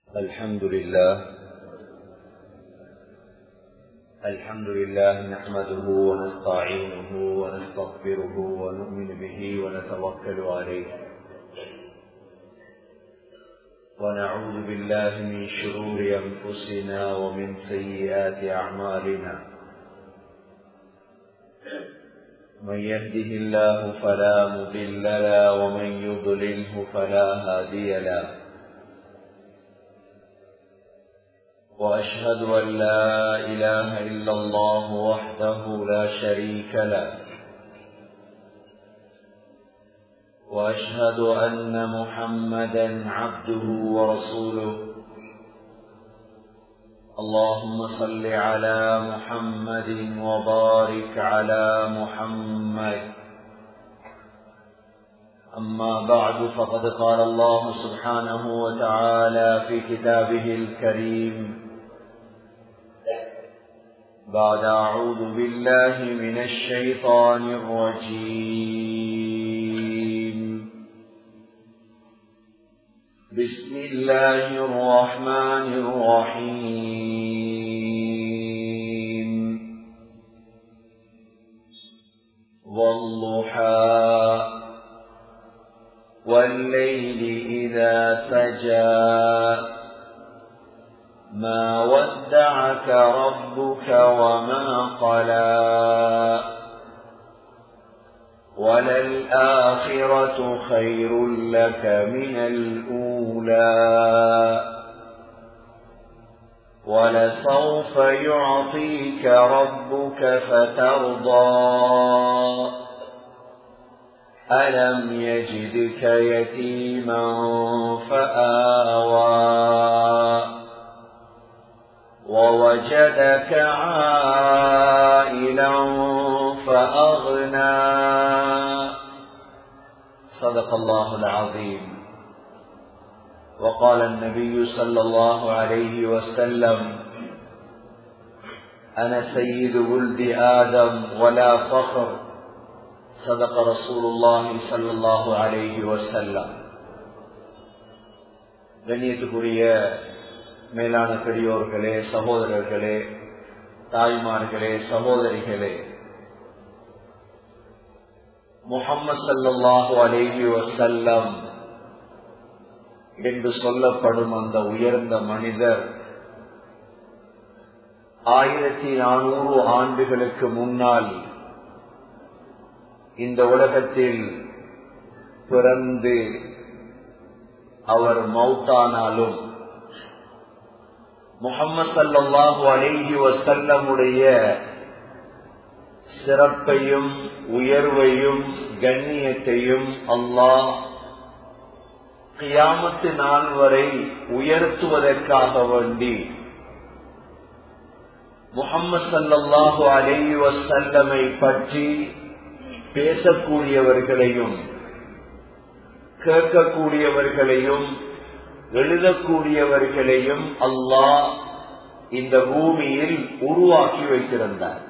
الحمد لله الحمد لله نحمده ونستعينه ونستغفره ونؤمن به ونتوكل عليه ونعوذ بالله من شرور أنفسنا ومن سيئات أعمالنا من يهده الله فلا مضل له ومن يضلله فلا هادي له وأشهد أن لا إله إلا الله وحده لا شريك له وأشهد أن محمدا عبده ورسوله اللهم صل على محمد وبارك على محمد أما بعد فقد قال الله سبحانه وتعالى في كتابه الكريم بعد أعوذ بالله من الشيطان الرجيم بسم الله الرحمن الرحيم والضحى والليل إذا سجى ما ودعك ربك وما قلى وللآخرة خير لك من الأولى ولسوف يعطيك ربك فترضى ألم يجدك يتيما فآوى ووجدك عائلا فأغنى صدق الله العظيم وقال النبي صلى الله عليه وسلم أنا سيد ولد آدم ولا فخر صدق رسول الله صلى الله عليه وسلم கண்ணியத்துக்குரிய மேலான பெரியோர்களே சகோதரர்களே தாய்மார்களே சகோதரிகளே முகம்மது சல்லாஹு அலேஹி வசல்லம் என்று சொல்லப்படும் அந்த உயர்ந்த மனிதர் ஆயிரத்தி நானூறு ஆண்டுகளுக்கு முன்னால் இந்த உலகத்தில் பிறந்து அவர் மௌத்தானாலும் முகம்மது சல்லாஹு அலேஹி வசல்லமுடைய சிறப்பையும் உயர்வையும் கண்ணியத்தையும் அல்லாஹ் கியாமத்து நாள் வரை உயர்த்துவதற்காக வேண்டி முகம்மது சல்லாஹு அலேஹி வசல்லமை பற்றி பேசக்கூடியவர்களையும் கேட்கக்கூடியவர்களையும் எழுதக்கூடியவர்களையும் அல்லாஹ் இந்த பூமியில் உருவாக்கி வைத்திருந்தார்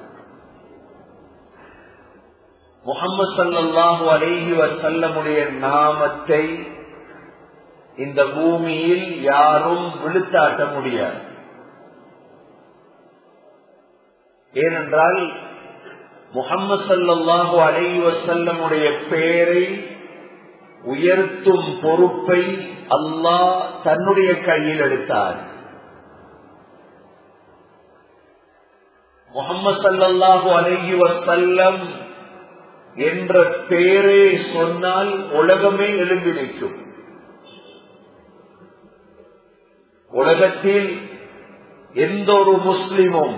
முகமது சல்லாஹூ அலேஹி வசல்லமுடைய நாமத்தை இந்த பூமியில் யாரும் விழுத்தாட்ட முடியாது ஏனென்றால் முகமது சல்லாஹூ அலேஹி வசல்லமுடைய பெயரை உயர்த்தும் பொறுப்பை அல்லாஹ் தன்னுடைய கையில் எடுத்தார் முகமது சல்லாஹூ அலஹி வசல்லம் என்ற பெயரே சொன்னால் உலகமே எழும்பி நிற்கும் உலகத்தில் எந்த ஒரு முஸ்லிமும்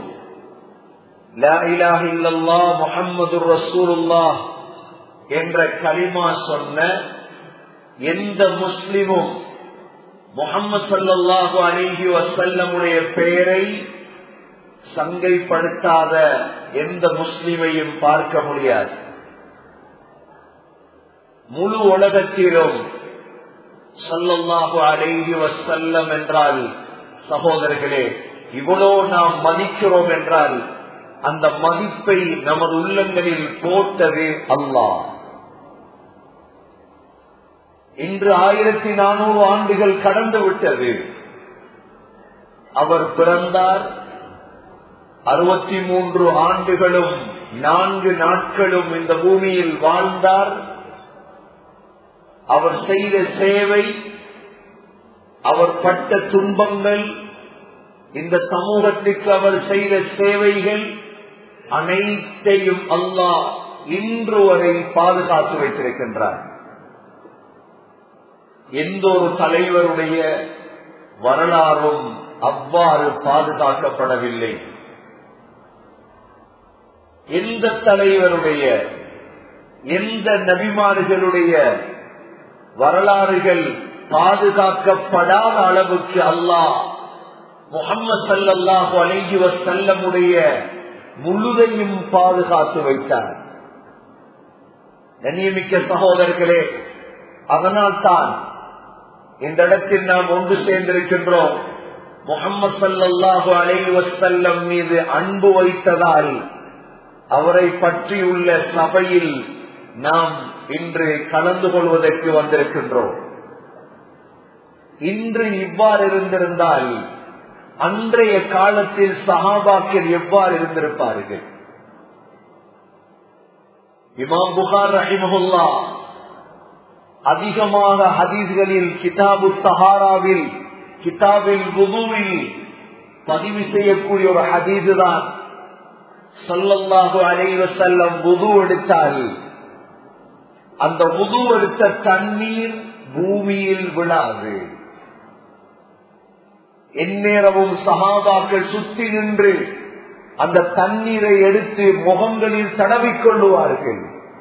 முகமது ரசூலுல்லா என்ற களிமா சொன்ன எந்த முஸ்லிமும் முகமது சல்லாஹு அலிஹி வசல்லமுடைய பெயரை சங்கைப்படுத்தாத எந்த முஸ்லிமையும் பார்க்க முடியாது முழு உலகத்திலும் சல்லல்லாஹு அலைஹி வசல்லம் என்றால் சகோதரர்களே இவ்வளோ நாம் மதிக்கிறோம் என்றால் அந்த மதிப்பை நமது உள்ளங்களில் போட்டது அல்லாஹ் இன்று ஆயிரத்தி நானூறு ஆண்டுகள் கடந்து விட்டது அவர் பிறந்தார் அறுபத்தி மூன்று ஆண்டுகளும் நான்கு நாட்களும் இந்த பூமியில் வாழ்ந்தார் அவர் செய்த சேவை அவர் பட்ட துன்பங்கள் இந்த சமூகத்துக்கு அவர் செய்த சேவைகள் அனைத்தையும் அல்லாஹ் இன்று வரை பாதுகாத்து வைத்திருக்கின்றார் எந்த ஒரு தலைவருடைய வரலாறும் அவ்வாறு பாதுகாக்கப்படவில்லை எந்த தலைவருடைய எந்த நபிமார்களுடைய வரலாறுகள் பாதுகாக்கப்படாத அளவுக்கு அல்லாஹ் முகம்மது சல்லாஹு அலைஹி வசல்லமுடைய முழுதையும் பாதுகாத்து வைத்தார் கண்ணியமிக்க சகோதரர்களே அதனால்தான் இந்த இடத்தில் நாம் ஒன்று சேர்ந்திருக்கின்றோம் முகம்மது சல்லாஹு அலைஹி வசல்லம் மீது அன்பு வைத்ததால் அவரை பற்றியுள்ள சபையில் நாம் இன்று கலந்து கொள்வதற்கு வந்திருக்கின்றோம் இன்று இவ்வாறு இருந்திருந்தால் அன்றைய காலத்தில் சஹாபாக்கள் எவ்வாறு இருந்திருப்பார்கள் இமாம் புகார் ரஹிமஹுல்லா அதிகமாக ஹதீஸ்களில் கிதாபு சஹாராவில் கிதாபில் புதுவில் பதிவு செய்யக்கூடிய ஒரு ஹதீது தான் சொல்லல்லாஹு அலைவ செல்லம் புது எடுத்தால் அந்த புது எடுத்த தண்ணீர் பூமியில் விழாது எந்நேரமும் சகாபாக்கள் சுத்தி நின்று அந்த தண்ணீரை எடுத்து முகங்களில் தடவிக் கொள்ளுவார்கள்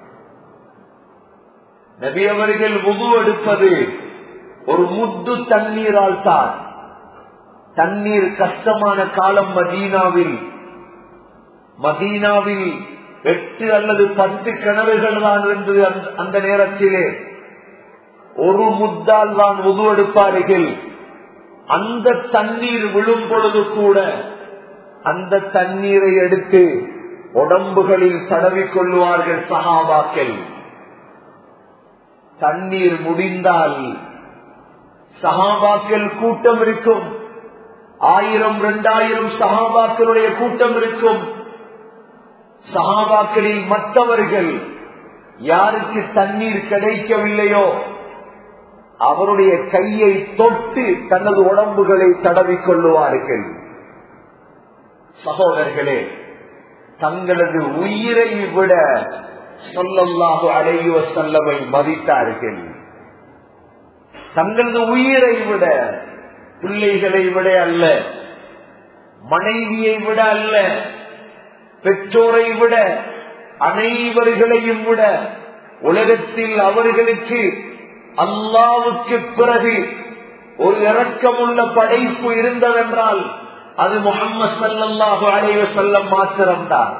நபி அவர்கள் உது எடுப்பது ஒரு முத்து தண்ணீரால் தான் தண்ணீர் கஷ்டமான காலம் மதீனாவில் மதீனாவில் எட்டு அல்லது பத்து கிணறுகள் தான் இருந்தது அந்த நேரத்திலே ஒரு முத்தால் தான் உது எடுப்பார்கள் அந்த தண்ணீர் விழும் பொழுது கூட அந்த தண்ணீரை எடுத்து உடம்புகளில் தடவிக் கொள்வார்கள் சகாபாக்கள் தண்ணீர் முடிந்தால் சகாபாக்கள் கூட்டம் இருக்கும் ஆயிரம் இரண்டாயிரம் சகாபாக்களுடைய கூட்டம் இருக்கும் சகாபாக்களில் மற்றவர்கள் யாருக்கு தண்ணீர் கிடைக்கவில்லையோ அவருடைய கையை தொட்டு தனது உடம்புகளை தடவிக் கொள்ளுவார்கள் சகோதரர்களே தங்களது உயிரை விட சொல்லல்லாக அடையுவ செல்லவை மதித்தார்கள் தங்களது உயிரை விட பிள்ளைகளை விட அல்ல மனைவியை விட அல்ல பெற்றோரை விட அனைவர்களையும் விட உலகத்தில் அவர்களுக்கு அல்லாவுக்கு பிறகு ஒரு இறக்கமுள்ள படைப்பு இருந்ததென்றால் அது முகம்மது சல்லாஹு அலைவ செல்லம் மாத்திரம்தான்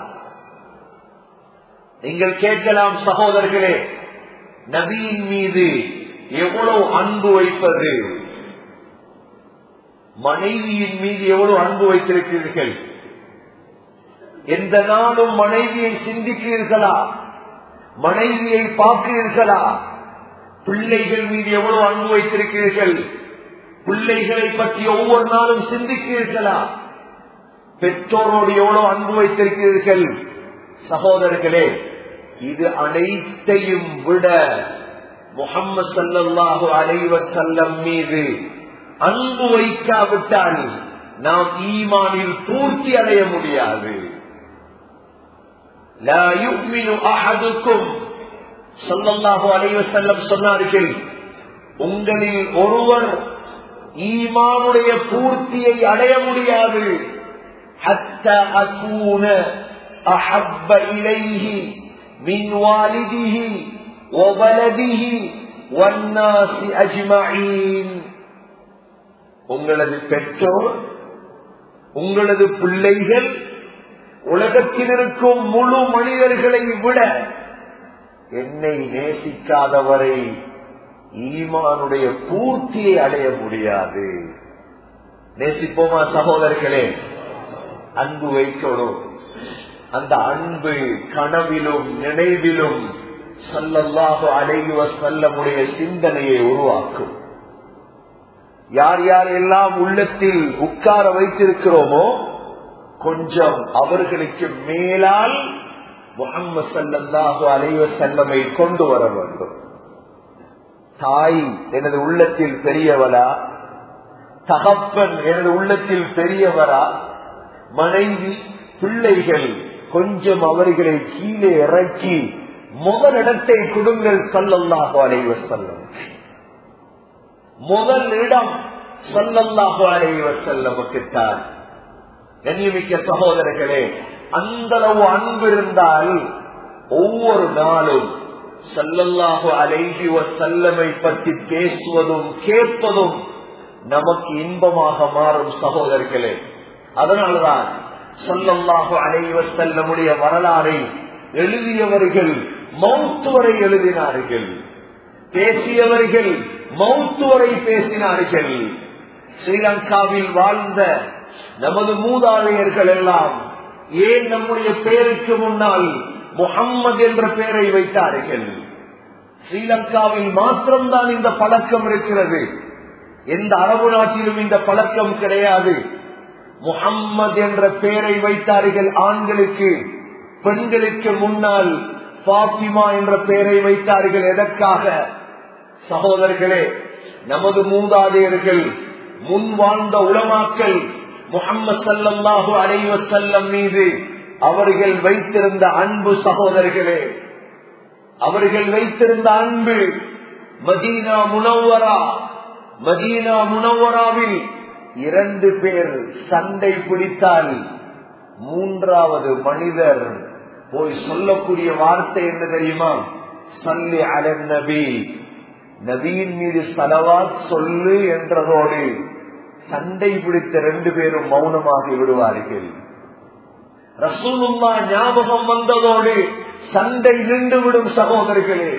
நீங்கள் கேட்கலாம் சகோதரர்களே நபியின் மீது எவ்வளவு அன்பு வைப்பது மனைவியின் மீது எவ்வளவு அன்பு வைத்திருக்கிறீர்கள் எந்த நாளும் மனைவியை சிந்திக்கிறீர்களா மனைவியை பார்க்கிறீர்களா பிள்ளைகள் மீது எவ்வளவு அன்பு வைத்திருக்கிறீர்கள் பிள்ளைகளை பற்றி ஒவ்வொரு நாளும் சிந்திக்கிறீர்களா பெற்றோரோடு எவ்வளவு அன்பு வைத்திருக்கிறீர்கள் சகோதரர்களே இது அனைத்தையும் விட முகம்மது சல்லாஹு அலைவ செல்லம் மீது அன்பு வைக்காவிட்டால் நாம் ஈமானில் பூர்த்தி அடைய முடியாது சொல்லல்லாஹு அலைவ செல்லம் சொன்னார்கள் உங்களில் ஒருவர் ஈமானுடைய பூர்த்தியை அடைய முடியாது حتى أكون أحب إليه من والده وولده والناس أجمعين உங்களது பெற்றோர் உங்களது பிள்ளைகள் உலகத்தில் இருக்கும் முழு மனிதர்களை விட என்னை நேசிக்காதவரை ஈமானுடைய பூர்த்தியை அடைய முடியாது நேசிப்போமா சகோதரர்களே அன்பு வைக்கணும் அந்த அன்பு கனவிலும் நினைவிலும் சல்லல்லாஹு அலைவ செல்லமுடைய சிந்தனையை உருவாக்கும் யார் யார் எல்லாம் உள்ளத்தில் உட்கார வைத்திருக்கிறோமோ கொஞ்சம் அவர்களுக்கு மேலால் முகம்மது சல்லாஹு அலைவ செல்லமை கொண்டு வர வேண்டும் தாய் எனது உள்ளத்தில் பெரியவரா தகப்பன் எனது உள்ளத்தில் பெரியவரா மனைவி பிள்ளைகள் கொஞ்சம் அவர்களை கீழே இறக்கி முதலிடத்தை கொடுங்கள் சொல்லல்லாஹு அலைவ செல்லம் முதல் இடம் சொல்லல்லாஹு அலைவ செல்லமுக்குத்தான் கண்ணியமிக்க சகோதரர்களே அந்த அளவு அன்பு இருந்தால் ஒவ்வொரு நாளும் சல்லல்லாஹு அலைஹி வசல்லமை பற்றி பேசுவதும் கேட்பதும் நமக்கு இன்பமாக மாறும் சகோதரர்களே அதனால்தான் சொல்லல்லாஹு அலைஹி வசல்லமுடைய வரலாறை எழுதியவர்கள் மௌத்து வரை எழுதினார்கள் பேசியவர்கள் மௌத்து வரை பேசினார்கள் ஸ்ரீலங்காவில் வாழ்ந்த நமது மூதாதையர்கள் எல்லாம் ஏன் நம்முடைய பெயருக்கு முன்னால் முகம்மது என்ற பெயரை வைத்தார்கள் ஸ்ரீலங்காவில் மாத்திரம்தான் இந்த பழக்கம் இருக்கிறது எந்த அரபு நாட்டிலும் இந்த பழக்கம் கிடையாது முகம்மது என்ற பெயரை வைத்தார்கள் ஆண்களுக்கு பெண்களுக்கு முன்னால் பாத்திமா என்ற பெயரை வைத்தார்கள் எதற்காக சகோதரர்களே நமது மூதாதையர்கள் முன் வாழ்ந்த உலமாக்கள் முகம்மது சல்லாஹூ அலைவ செல்லம் மீது அவர்கள் வைத்திருந்த அன்பு சகோதரர்களே அவர்கள் வைத்திருந்த அன்பு மதீனா முனவரா மதீனா முனவராவில் இரண்டு பேர் சண்டை பிடித்தால் மூன்றாவது மனிதர் போய் சொல்லக்கூடிய வார்த்தை என்ன தெரியுமா சல்லி அலன் நபி நபியின் மீது சலவாத் சொல்லு என்றதோடு சண்டை பிடித்த ரெண்டு பேரும் மௌனமாகி விடுவார்கள் ரசூலுல்லா ஞாபகம் வந்ததோடு சண்டை நின்றுவிடும் சகோதரர்களே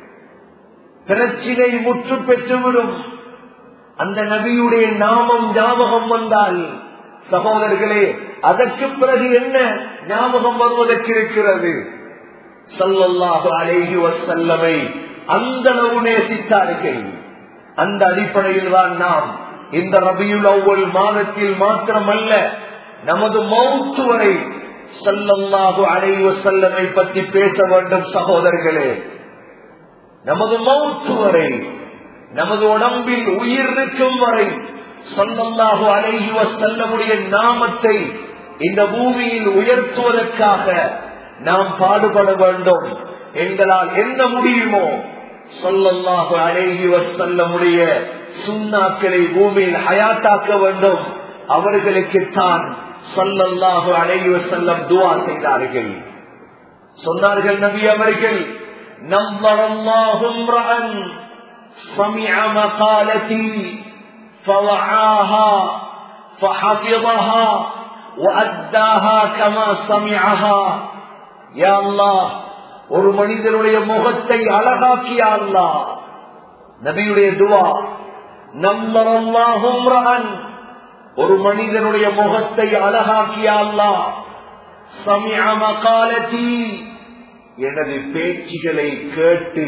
பிரச்சினை முற்று பெற்றுவிடும் அந்த நபியுடைய நாமம் ஞாபகம் வந்தால் சகோதரர்களே அதற்கு பிறகு என்ன ஞாபகம் வருவதற்கு இருக்கிறது சல்லல்லாஹு அலேஹி வசல்லமை அந்த அளவு நேசித்தார்கள் அந்த அடிப்படையில் தான் நாம் இந்த ரபியுல் அவ்வள் மாதத்தில் மாத்திரமல்ல நமது மௌத்து வரை சல்லல்லாஹு அலைவ செல்லமை பற்றி பேச வேண்டும் சகோதரர்களே நமது மௌத்து வரை நமது உடம்பில் உயிர் இருக்கும் வரை சொல்லல்லாஹு அலைஹி வசல்லமுடைய நாமத்தை இந்த பூமியில் உயர்த்துவதற்காக நாம் பாடுபட வேண்டும் எங்களால் என்ன முடியுமோ சொல்லல்லாஹு அலைஹி வசல்லமுடைய சுண்ணாக்களை பூமியில் ஹயாத்தாக்க வேண்டும் அவர்களுக்குத்தான் சொல்லல்லாஹு அலைஹி வசல்லம் துவா செய்தார்கள் சொன்னார்கள் நபி அவர்கள் நம்பரல்லாஹும் سمع مقالتي فوعاها فحفظها وأداها كما سمعها يا الله ஒரு மனிதனுடைய முகத்தை அழகாக்கிய அல்லா நபியுடைய துவா நம்மரல்லாஹும் ஒரு மனிதனுடைய முகத்தை அழகாக்கிய அல்லா சமிய மகாலத்தி எனது பேச்சுகளை கேட்டு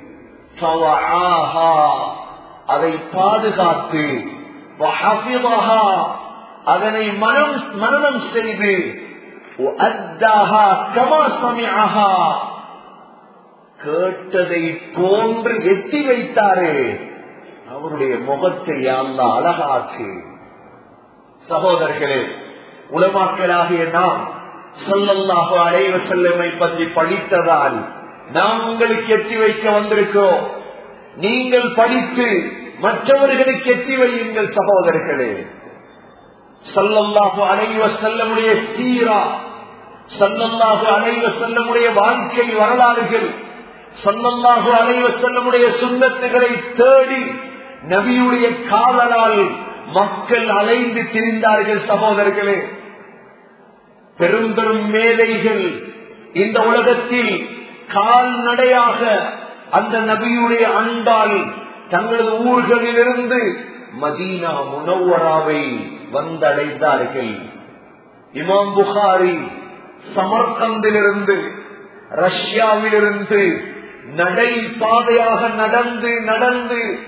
அதை பாதுகாத்து அதனை மனம் மனநம் செய்து கேட்டதை போன்று எட்டி வைத்தாரே அவருடைய முகத்தை அல்ல அழகாக்கு சகோதரர்களே உலமாக்களாகிய நாம் சொல்லல்லாக அலைவ செல்லமை பற்றி படித்ததால் நாம் உங்களுக்கு எட்டி வைக்க வந்திருக்கிறோம் நீங்கள் படித்து மற்றவர்களுக்கு எட்டி வையுங்கள் சகோதரர்களே சல்லல்லாஹு அலைவ செல்லமுடைய சீரா சல்லல்லாஹு அலைவ செல்லமுடைய வாழ்க்கை வரலாறுகள் சல்லல்லாஹு அலைவ செல்லமுடைய சுண்ணத்துகளை தேடி நபியுடைய காதலால் மக்கள் அலைந்து திரிந்தார்கள் சகோதரர்களே பெரும் பெரும் மேதைகள் இந்த உலகத்தில் கால்நடையாக அந்த நபியுடைய அன்பால் தங்களது ஊர்களிலிருந்து மதீனா முனவராவை வந்தடைந்தார்கள் இமாம் புகாரி சமர்கந்திலிருந்து ரஷ்யாவிலிருந்து நடை பாதையாக நடந்து நடந்து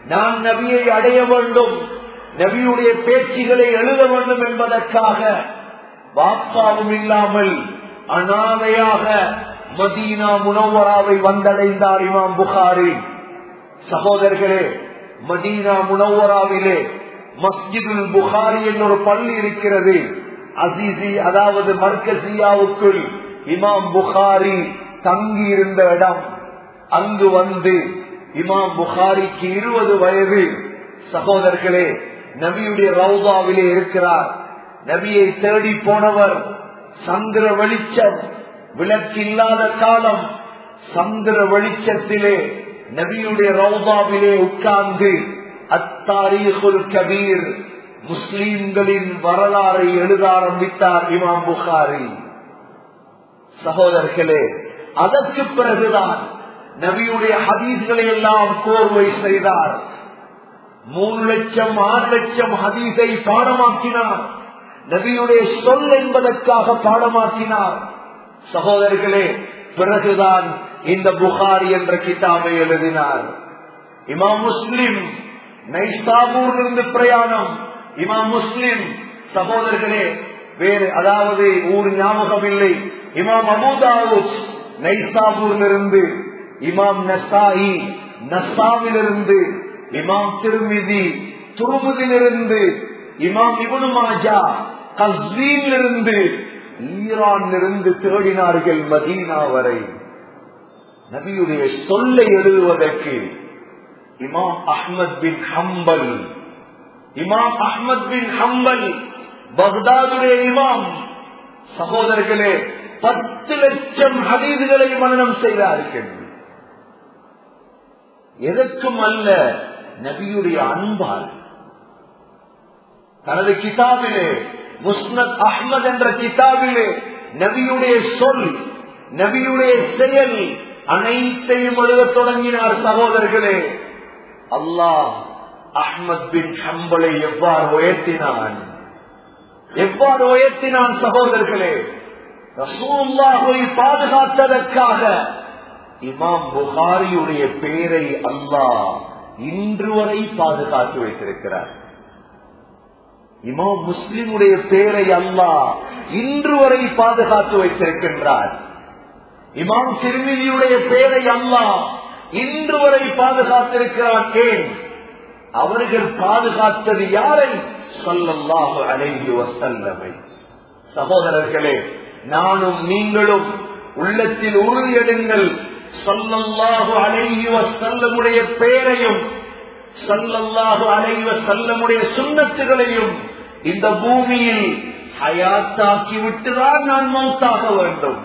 நான் நபியை அடைய வேண்டும் நபியுடைய பேச்சுகளை எழுத வேண்டும் என்பதற்காக வாப்பாவும் இல்லாமல் அனாதையாக மதீனா முனவராவை வந்தடைந்தார் இமாம் புகாரி சகோதரர்களே மதீனா முனவராவிலே மஸ்ஜிதுல் புகாரி என்ற ஒரு பள்ளி இருக்கிறது அசிசி அதாவது மர்கசியாவுக்குள் இமாம் புகாரி தங்கி இருந்த இடம் அங்கு வந்து இமாம் புகாரிக்கு இருபது வயது சகோதரர்களே நபியுடைய ரவுதாவிலே இருக்கிறார் நபியை தேடி போனவர் சந்திர வெளிச்சம் விளக்கில்லாத காலம் சந்திர வெளிச்சத்திலே நபியுடைய ரவுதாவிலே உட்கார்ந்து அத்தாரீகுல் கபீர் முஸ்லீம்களின் வரலாறை எழுத ஆரம்பித்தார் இமாம் புகாரி சகோதரர்களே அதற்கு பிறகுதான் நபியுடைய ஹதீஸ்களை எல்லாம் கோர்வை செய்தார் மூணு லட்சம் ஆறு லட்சம் ஹதீஸை பாடமாக்கினார் நபியுடைய சொல் என்பதற்காக பாடமாக்கினார் சகோதரர்களே பிறகுதான் இந்த புகாரி என்ற கிதாபை எழுதினார் இமாம் முஸ்லிம் நைசாபூர் இருந்து பிரயாணம் இமாம் முஸ்லிம் சகோதரர்களே வேறு அதாவது ஊர் ஞாபகம் இல்லை இமாம் அபுதாவுத் நைசாபூரிலிருந்து இமாம் நசாயி நசாவிலிருந்து இமாம் திருமிதி துருமுதிலிருந்து இமாம் இபனு மாஜா கஸ்வீனிலிருந்து ஈரானிலிருந்து தேடினார்கள் மதீனா வரை நபியுடைய சொல்லை எழுதுவதற்கு இமாம் அஹ்மத் பின் ஹம்பல் இமாம் அஹ்மத் பின் ஹம்பல் பக்தாதுடைய இமாம் சகோதரர்களே பத்து லட்சம் ஹதீதுகளை மரணம் செய்தார்கள் எதற்கும் அல்ல நபியுடைய அன்பால் தனது கிதாபிலே முஸ்னத் அஹ்மத் என்ற கிதாபிலே நபியுடைய சொல் நபியுடைய செயல் அனைத்தையும் எழுத தொடங்கினார் சகோதரர்களே அல்லாஹ் அஹ்மத் பின் ஹம்பலை எவ்வாறு உயர்த்தினான் எவ்வாறு உயர்த்தினான் சகோதரர்களே ரசூல்லாவை பாதுகாத்ததற்காக இமாம் புகாரியுடைய பெயரை அல்லாஹ் இன்று வரை பாதுகாத்து வைத்திருக்கிறார் இமாம் முஸ்லிமுடைய பெயரை அல்லாஹ் இன்று வரை பாதுகாத்து வைத்திருக்கின்றார் இமாம் திருமிதியுடைய பெயரை அல்லாஹ் இன்று வரை பாதுகாத்திருக்கிறார் ஏன் அவர்கள் பாதுகாத்தது யாரை சொல்லல்லாஹு அலைஹி வசல்லமை சகோதரர்களே நானும் நீங்களும் உள்ளத்தில் உறுதியெடுங்கள் சொல்லல்லாஹு அலைஹி வசல்லமுடைய பெயரையும் சொல்லல்லாஹு அலைஹி வசல்லமுடைய சுண்ணத்துகளையும் இந்த பூமியில் ஹயாத்தாக்கி விட்டுதான் நான் மௌத்தாக வேண்டும்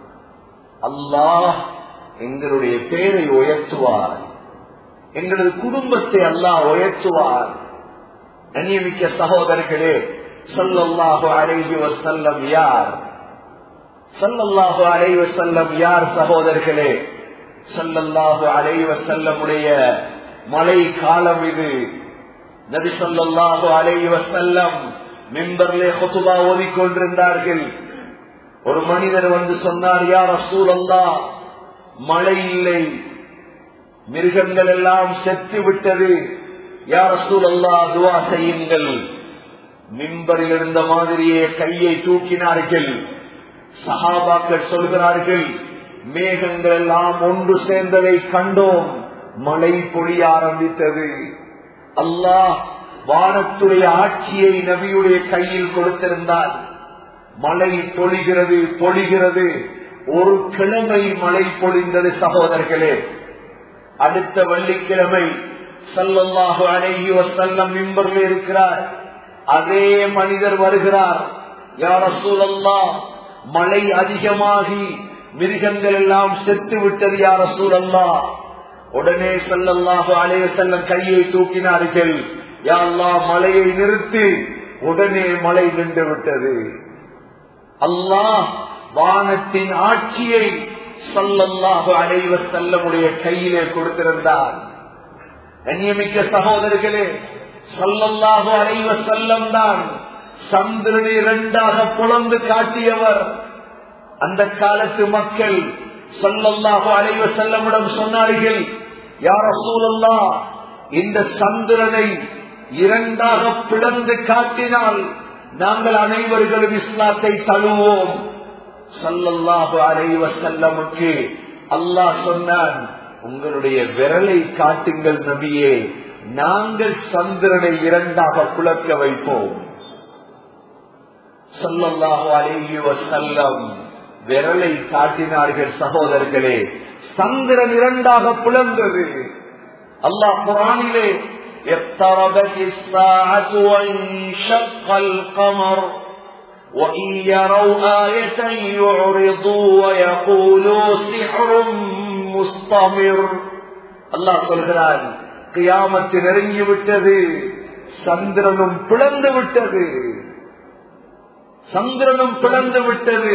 அல்லாஹ் எங்களுடைய பெயரை உயர்த்துவார் எங்களது குடும்பத்தை அல்லாஹ் உயர்த்துவார் கண்ணியமிக்க சகோதரர்களே சொல்லல்லாஹு அலைஹி வசல்லம் யார் சொல்லல்லாஹு அலைஹி வசல்லம் யார் சகோதரர்களே சொல்லல்லாஹு அலைஹி வசல்லமுடைய மழை காலம் இது நபி சொல்லல்லாஹு அலைஹி வசல்லம் மிம்பர்லே கொத்துபா ஓதிக்கொண்டிருந்தார்கள் ஒரு மனிதர் வந்து சொன்னார் யார் அசூல் அல்லா மழை இல்லை மிருகங்கள் எல்லாம் செத்து விட்டது யார் அசூல் அல்லா துவா செய்யுங்கள் மிம்பரில் இருந்த மாதிரியே கையை தூக்கினார்கள் சஹாபாக்கள் சொல்கிறார்கள் மேகங்கள் எல்லாம் ஒன்று சேர்ந்ததை கண்டோம் மழை பொழிய ஆரம்பித்தது அல்லாஹ் வானத்துடைய ஆட்சியை நபியுடைய கையில் கொடுத்திருந்தார் மழை பொழிகிறது பொழிகிறது ஒரு கிழமை மழை பொழிந்தது சகோதரர்களே அடுத்த வெள்ளிக்கிழமை சல்லல்லாஹு அலைஹி வசல்லம் மிம்பரில் இருக்கிறார் அதே மனிதர் வருகிறார் யார் சூழல்லா மழை அதிகமாகி மிருகங்கள் எல்லாம் செத்து விட்டது யார் சூழல்லா உடனே சல்லல்லாஹு அலைய செல்லம் கையை தூக்கினார்கள் யாழ்லா மழையை நிறுத்தி உடனே மழை நின்று விட்டது அல்லாஹ் வானத்தின் ஆட்சியை சல்லல்லாஹு அலைவ செல்லமுடைய கையிலே கொடுத்திருந்தார் கண்ணியமிக்க சகோதரர்களே சல்லல்லாஹு அலைவ செல்லம் தான் சந்திரனை இரண்டாக புலந்து காட்டியவர் அந்த காலத்து மக்கள் சொல்லல்லாஹு அலைவ செல்லமிடம் சொன்னார்கள் யார சூழல்லா இந்த சந்திரனை இரண்டாக பிளந்து காட்டினால் நாங்கள் அனைவர்களும் இஸ்லாத்தை தழுவோம் சல்லல்லாஹு அலைவ செல்லமுக்கு அல்லாஹ் சொன்னான் உங்களுடைய விரலை காட்டுங்கள் நபியே நாங்கள் சந்திரனை இரண்டாக குழக்க வைப்போம் சல்லல்லாஹு அலைஹி வசல்லம் விரலை காட்டினார்கள் சகோதரர்களே சந்திரன் இரண்டாக புலந்தது அல்லாஹ் குரானிலே اقتربت الساعة وانشق القمر وإن يروا آية يعرضوا ويقولوا سحر مستمر الله சொல்கிறான் கியாமத்து நெருங்கி விட்டது சந்திரனும் பிளந்து விட்டது சந்திரனும் பிளந்து விட்டது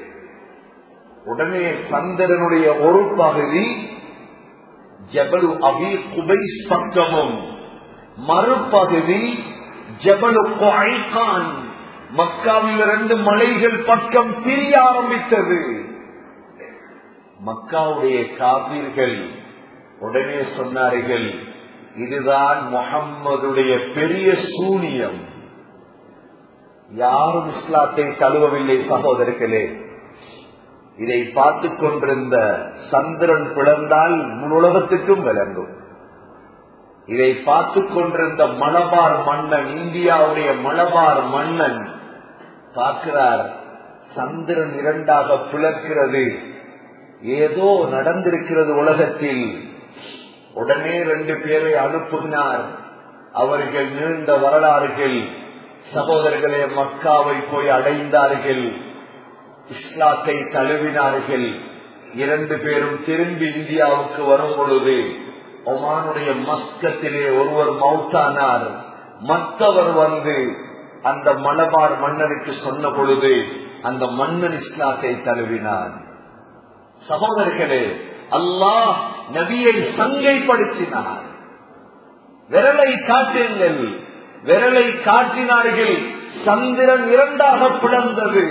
உடனே சந்திரனுடைய ஒரு பகுதி ஜபலு அபி குபைஸ் பக்கமும் மறுபகுதி ஜபலு குஐகான் மக்காவில் இரண்டு மலைகள் பக்கம் பிரிய ஆரம்பித்தது மக்காவுடைய காபீர்கள் உடனே சொன்னார்கள் இதுதான் முகம்மதுடைய பெரிய சூனியம் யாரும் இஸ்லாத்தை தழுவவில்லை சகோதரர்களே இதை பார்த்து கொண்டிருந்த சந்திரன் பிளந்தால் உலகத்துக்கும் விளங்கும் இதை பார்த்து கொண்டிருந்த மலபார் மன்னன் இந்தியாவுடைய மலபார் மன்னன் பார்க்கிறார் சந்திரன் இரண்டாக பிளக்கிறது ஏதோ நடந்திருக்கிறது உலகத்தில் உடனே ரெண்டு பேரை அனுப்புகிறார் அவர்கள் நீண்ட வரலாறுகள் சகோதரர்களே மக்காவை போய் அடைந்தார்கள் இஸ்லாத்தை தழுவினார்கள் இரண்டு பேரும் திரும்பி இந்தியாவுக்கு வரும் பொழுது ஒமானுடைய மஸ்கத்திலே ஒருவர் மௌத்தானார் மற்றவர் வந்து அந்த மலபார் மன்னனுக்கு சொன்ன பொழுது அந்த மன்னன் இஸ்லாத்தை தழுவினார் சகோதரர்களே அல்லாஹ் நபியை சங்கைப்படுத்தினார் விரலை காட்டுங்கள் விரலை காட்டினார்கள் சந்திரன் இரண்டாக பிளந்தது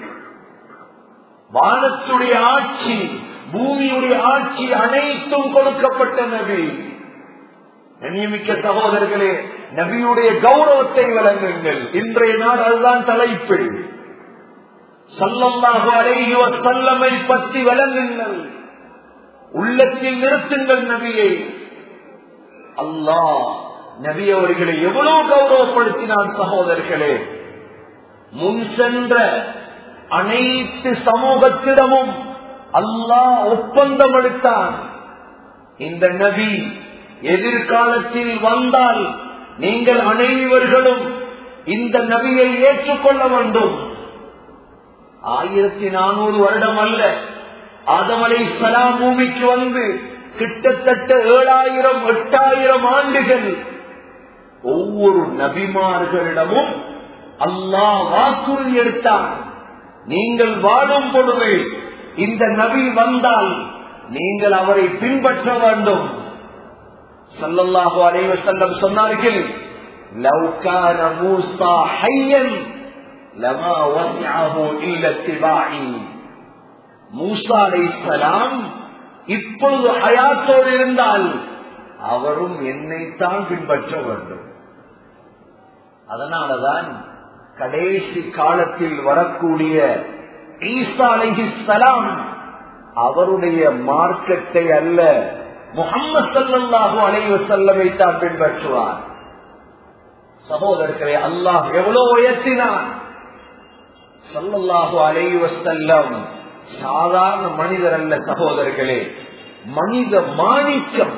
வானத்துடைய ஆட்சி பூமியுடைய ஆட்சி அனைத்தும் கொடுக்கப்பட்ட நபி நியமிக்க சகோதரர்களே நபியுடைய கௌரவத்தை வழங்குங்கள் இன்றைய நாள் அதுதான் தலைப்பு சல்லமாக அழகிய சல்லமை பற்றி வழங்குங்கள் உள்ளத்தில் நிறுத்துங்கள் நபியை அல்லாஹ் நபி அவர்களை எவ்வளவு கௌரவப்படுத்தினான் சகோதரர்களே முன் சென்ற அனைத்து சமூகத்திடமும் அல்லாஹ் ஒப்பந்தம் எடுத்தான் இந்த நபி எதிர்காலத்தில் வந்தால் நீங்கள் அனைவர்களும் இந்த நபியை ஏற்றுக்கொள்ள வேண்டும் ஆயிரத்தி நானூறு வருடம் அல்ல ஆதமலை சலாம் பூமிக்கு வந்து கிட்டத்தட்ட ஏழாயிரம் எட்டாயிரம் ஆண்டுகள் ஒவ்வொரு நபிமார்களிடமும் அல்லாஹ் வாக்குறுதி எடுத்தான் நீங்கள் வாழும் பொழுது இந்த நபி வந்தால் நீங்கள் அவரை பின்பற்ற வேண்டும் சல்லல்லாஹு அலைவ செல்லம் சொன்னார்கள் லவ்கான மூசா ஹையன் லமா வசியாஹு இல்லத்திபாயி மூசா அலைசலாம் இப்பொழுது ஹயாத்தோடு இருந்தால் அவரும் என்னைத்தான் பின்பற்ற வேண்டும் அதனாலதான் கடைசி காலத்தில் வரக்கூடிய ஈசா அலைஹிஸ்ஸலாம் அவருடைய மார்க்கத்தை அல்ல முகம்மது சல்லாஹூ அலைவ செல்லமை தான் பின்பற்றுவார் சகோதரர்களே அல்லாஹ் எவ்வளவு உயர்த்தினான் சல்லல்லாஹு அலைவ செல்லம் சாதாரண மனிதர் அல்ல சகோதரர்களே மனித மாணிக்கம்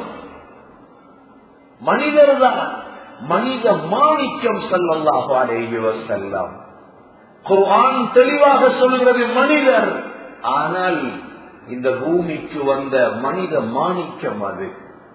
மனிதர் தான் மனித மாணிக்கம் சல்லல்லாஹு அலைஹி வசல்லம் குர்ஆன் தெளிவாக சொல்கிறது மனிதர் ஆனால் இந்த பூமிக்கு வந்த மனித மாணிக்கம் அது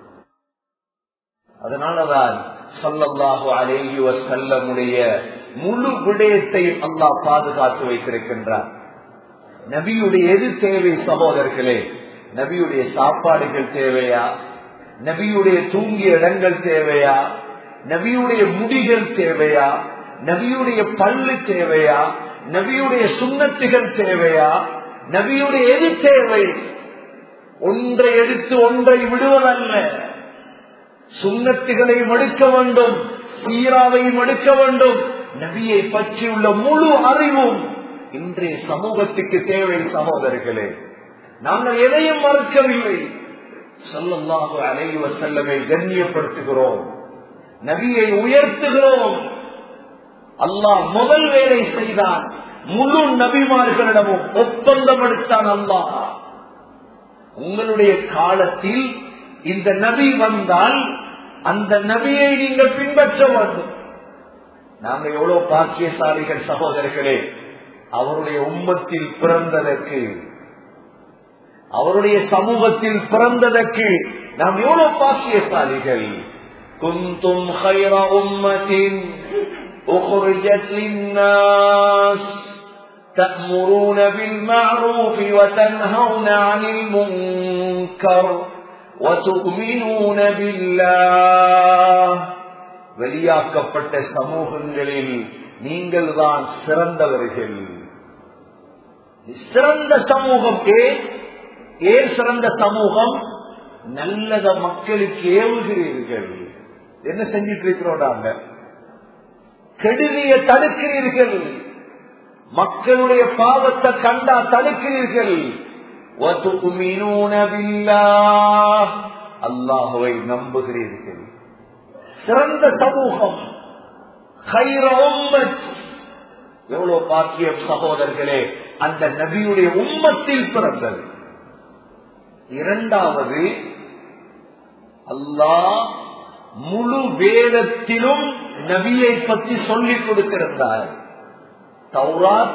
அதனாலதான் சல்லல்லாஹு அலேஹி வசல்லமுடைய முழு விடயத்தையும் அல்லாஹ் பாதுகாத்து வைத்திருக்கின்றார் நபியுடைய எது தேவை சகோதரர்களே நபியுடைய சாப்பாடுகள் தேவையா நபியுடைய தூங்கிய இடங்கள் தேவையா நபியுடைய முடிகள் தேவையா நபியுடைய பல்லு தேவையா நபியுடைய சுண்ணத்துகள் தேவையா நபியுடைய எது தேவை ஒன்றை எடுத்து ஒன்றை விடுவதல்ல சுண்ணத்துகளை மடுக்க வேண்டும் சீராவை மடுக்க வேண்டும் நபியை பற்றியுள்ள முழு அறிவும் இன்றைய சமூகத்துக்கு தேவை சகோதரர்களே நாங்கள் எதையும் மறுக்கவில்லை சொல்லமாக அலைவ செல்லவை கண்ணியப்படுத்துகிறோம் நபியை உயர்த்துகிறோம் அல்லாஹ் முதல் வேலை செய்தான் முழு நபிமார்களிடமும் ஒப்பந்தம் எடுத்தான் அல்லாஹ் உங்களுடைய காலத்தில் இந்த நபி வந்தால் அந்த நபியை நீங்கள் பின்பற்ற வேண்டும் நாங்க எவ்வளவு பாக்கியசாலிகள் சகோதரர்களே அவருடைய உம்மத்தில் பிறந்ததற்கு அவருடைய சமூகத்தில் பிறந்ததற்கு நாம் எவ்வளவு பாக்கியசாலிகள் குந்தும் خير أمة أخرجت للناس تأمرون بالمعروف وتنهون عن المنكر وتؤمنون بالله வெளியாக்கப்பட்ட சமூகங்களில் நீங்கள் தான் சிறந்தவர்கள் சிறந்த சமூகம் ஏன் ஏன் சிறந்த சமூகம் நல்லத மக்களுக்கு ஏவுகிறீர்கள் என்ன செஞ்சிட்டு இருக்கிறோம் நாங்க கெடுதிய தடுக்கிறீர்கள் மக்களுடைய பாவத்தை கண்டா தடுக்கிறீர்கள் அல்லாஹுவை நம்புகிறீர்கள் சிறந்த சமூகம் எவ்வளவு பாக்கியம் சகோதரர்களே அந்த நபியுடைய உம்மத்தில் பிறந்தது இரண்டாவது அல்லாஹ் முழு வேதத்திலும் நபியை பற்றி சொல்லிக் கொடுத்திருந்தார் தௌராத்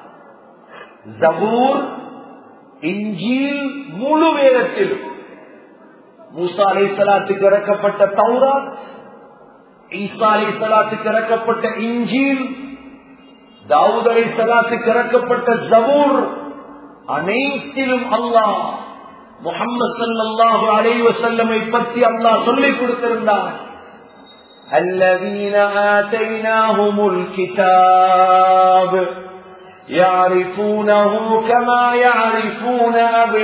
ஜபூர் இஞ்சில் முழு வேதத்திலும் மூசா அலை சலாத்துக்கு இறக்கப்பட்ட தௌராத் ஈசா அலை சலாத்துக்கு இறக்கப்பட்ட இஞ்சில் தாவூத் அலை சலாத்துக்கு இறக்கப்பட்ட ஜபூர் அனைத்திலும் அல்லாஹ் முகமது சல்லாஹு அலைவ செல்லமை பற்றி அல்லாஹ் சொல்லிக் கொடுத்திருந்தார் الذين آتيناهم الكتاب يعرفونه كما يعرفون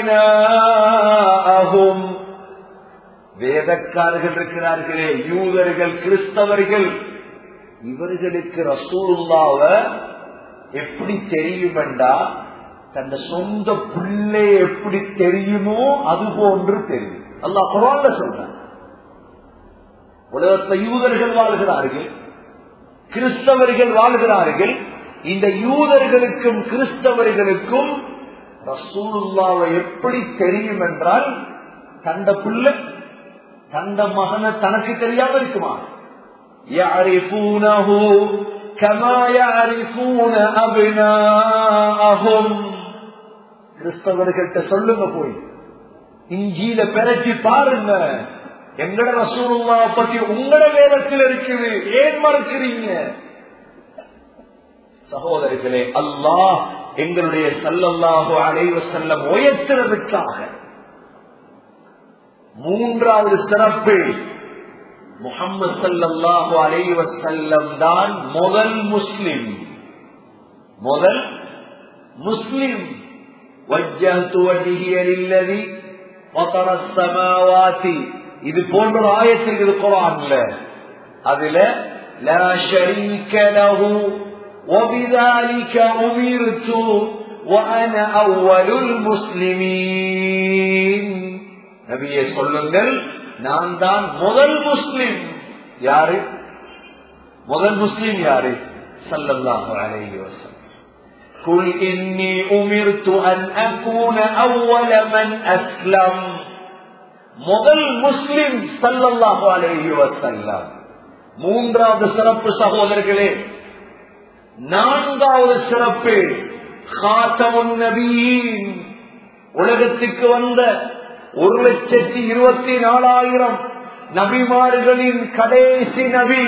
أبناءهم வேதக்காரர்கள் இருக்கிறார்களே யூதர்கள் கிறிஸ்தவர்கள் இவர்களுக்கு ரசூலுல்லாவ எப்படி தெரியும் என்றா தன் சொந்த பிள்ளை எப்படி தெரியுமோ அது போன்று தெரியும் அல்லா குரான்ல சொல்ற உலகத்துல யூதர்கள் வாழ்கிறார்கள் கிறிஸ்தவர்கள் வாழ்கிறார்கள் இந்த யூதர்களுக்கும் கிறிஸ்தவர்களுக்கும் ரசூலுல்லாவை எப்படி தெரியும் என்றால் தந்த பிள்ளை தந்த மகனை தனக்கு தெரியாம இருக்குமா يعرفونه كما يعرفون أبناءهم கிறிஸ்தவர்கள்ட்ட சொல்லுங்க போய் இஞ்சியில பெறச்சி பாருங்க எங்கட ரசூலுல்லா பத்தி உங்களோட வேதத்தில் இருக்குது ஏன் மறக்கிறீங்க சகோதரிகளே அல்லாஹ் எங்களுடைய சல்லல்லாஹு அலைவ செல்லம் உயர்த்துறதுக்காக மூன்றாவது சிறப்பு முகம்மது சல்லாஹு அலைவ செல்லம் தான் முதல் முஸ்லிம் முதல் முஸ்லிம் وجهت وجهي للذي فطر السماوات இது போன்ற ஒரு ஆயத்தில் இது குரான்ல அதுல لا شريك له وبذلك أمرت وأنا أول المسلمين நபியை சொல்லுங்கள் நான் தான் முதல் முஸ்லிம் யாரு முதல் முஸ்லிம் யாரு சல்லல்லாஹு அலைஹி வஸல்லம் قل إني أمرت أن أكون أول من أسلم முதல் முஸ்லிம் சல்லல்லாஹு அலைஹி வஸல்லம் மூன்றாவது சிறப்பு சகோதரர்களே நான்காவது சிறப்பு காத்தமுன் நபியின் உலகத்துக்கு வந்த ஒரு லட்சத்தி இருபத்தி நாலாயிரம் நபிமார்களின் கடைசி நபி